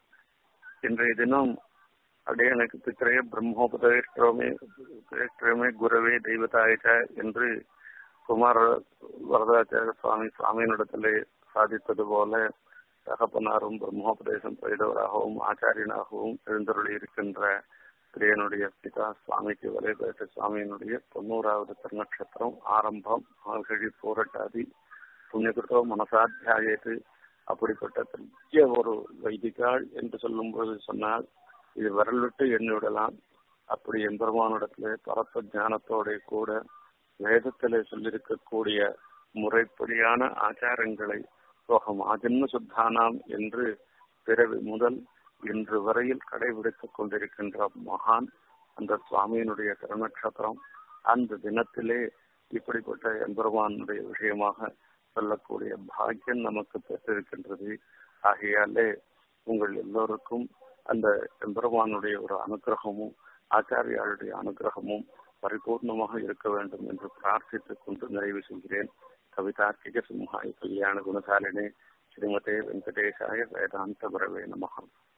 இன்றைய தினம் அப்படியே எனக்கு பித்திரைய பிரம்மோபதேஷ்டமே உபதேஷ்டமே குரவே தெய்வதாயிட்ட என்று குமார வரதாச்சார சுவாமி சுவாமியினிடத்திலே சாதித்தது போல தகப்பனாரும் பிரம்மோபதேசம் செய்தவராகவும் ஆச்சாரியனாகவும் எழுந்தருளி இருக்கின்ற பிரியனுடைய பிதா சுவாமிக்கு வலைபேட்ட சுவாமியினுடைய தொண்ணூறாவது திருநட்சத்திரம் ஆரம்பம் ஆழ்கழி போரட்டாதி புண்ணியகிருத்தோ மனசாத்தியாயத்து அப்படிப்பட்ட பெரிய ஒரு வைதிகாள் என்று சொல்லும்போது சொன்னால் இது விரல் விட்டு எண்ணி விடலாம் அப்படி எம்பெருமானிடத்திலே பரப்ப ஞானத்தோட கூட வேதத்திலே சொல்லியிருக்கக்கூடிய முறைப்படியான ஆச்சாரங்களை சோகம் ஆஜன்ம சுத்தானாம் என்று பிறவி முதல் இன்று வரையில் கடைபிடித்துக் கொண்டிருக்கின்ற மகான் அந்த சுவாமியினுடைய திருநட்சத்திரம் அந்த தினத்திலே இப்படிப்பட்ட எம்பெருமானுடைய விஷயமாக சொல்லக்கூடிய பாக்கியம் நமக்கு பெற்றிருக்கின்றது ஆகையாலே உங்கள் எல்லோருக்கும் அந்த எம்பெருமானுடைய ஒரு அனுகிரகமும் ஆச்சாரியாளுடைய அனுகிரகமும் பரிபூர்ணமாக இருக்க வேண்டும் என்று பிரார்த்தித்துக் கொண்டு நிறைவு செய்கிறேன் கவிதார்க்கிக சிம்ஹாய் கல்யாண குணசாலினே ஸ்ரீமதே வெங்கடேசாய வேதாந்த பரவே நமகம்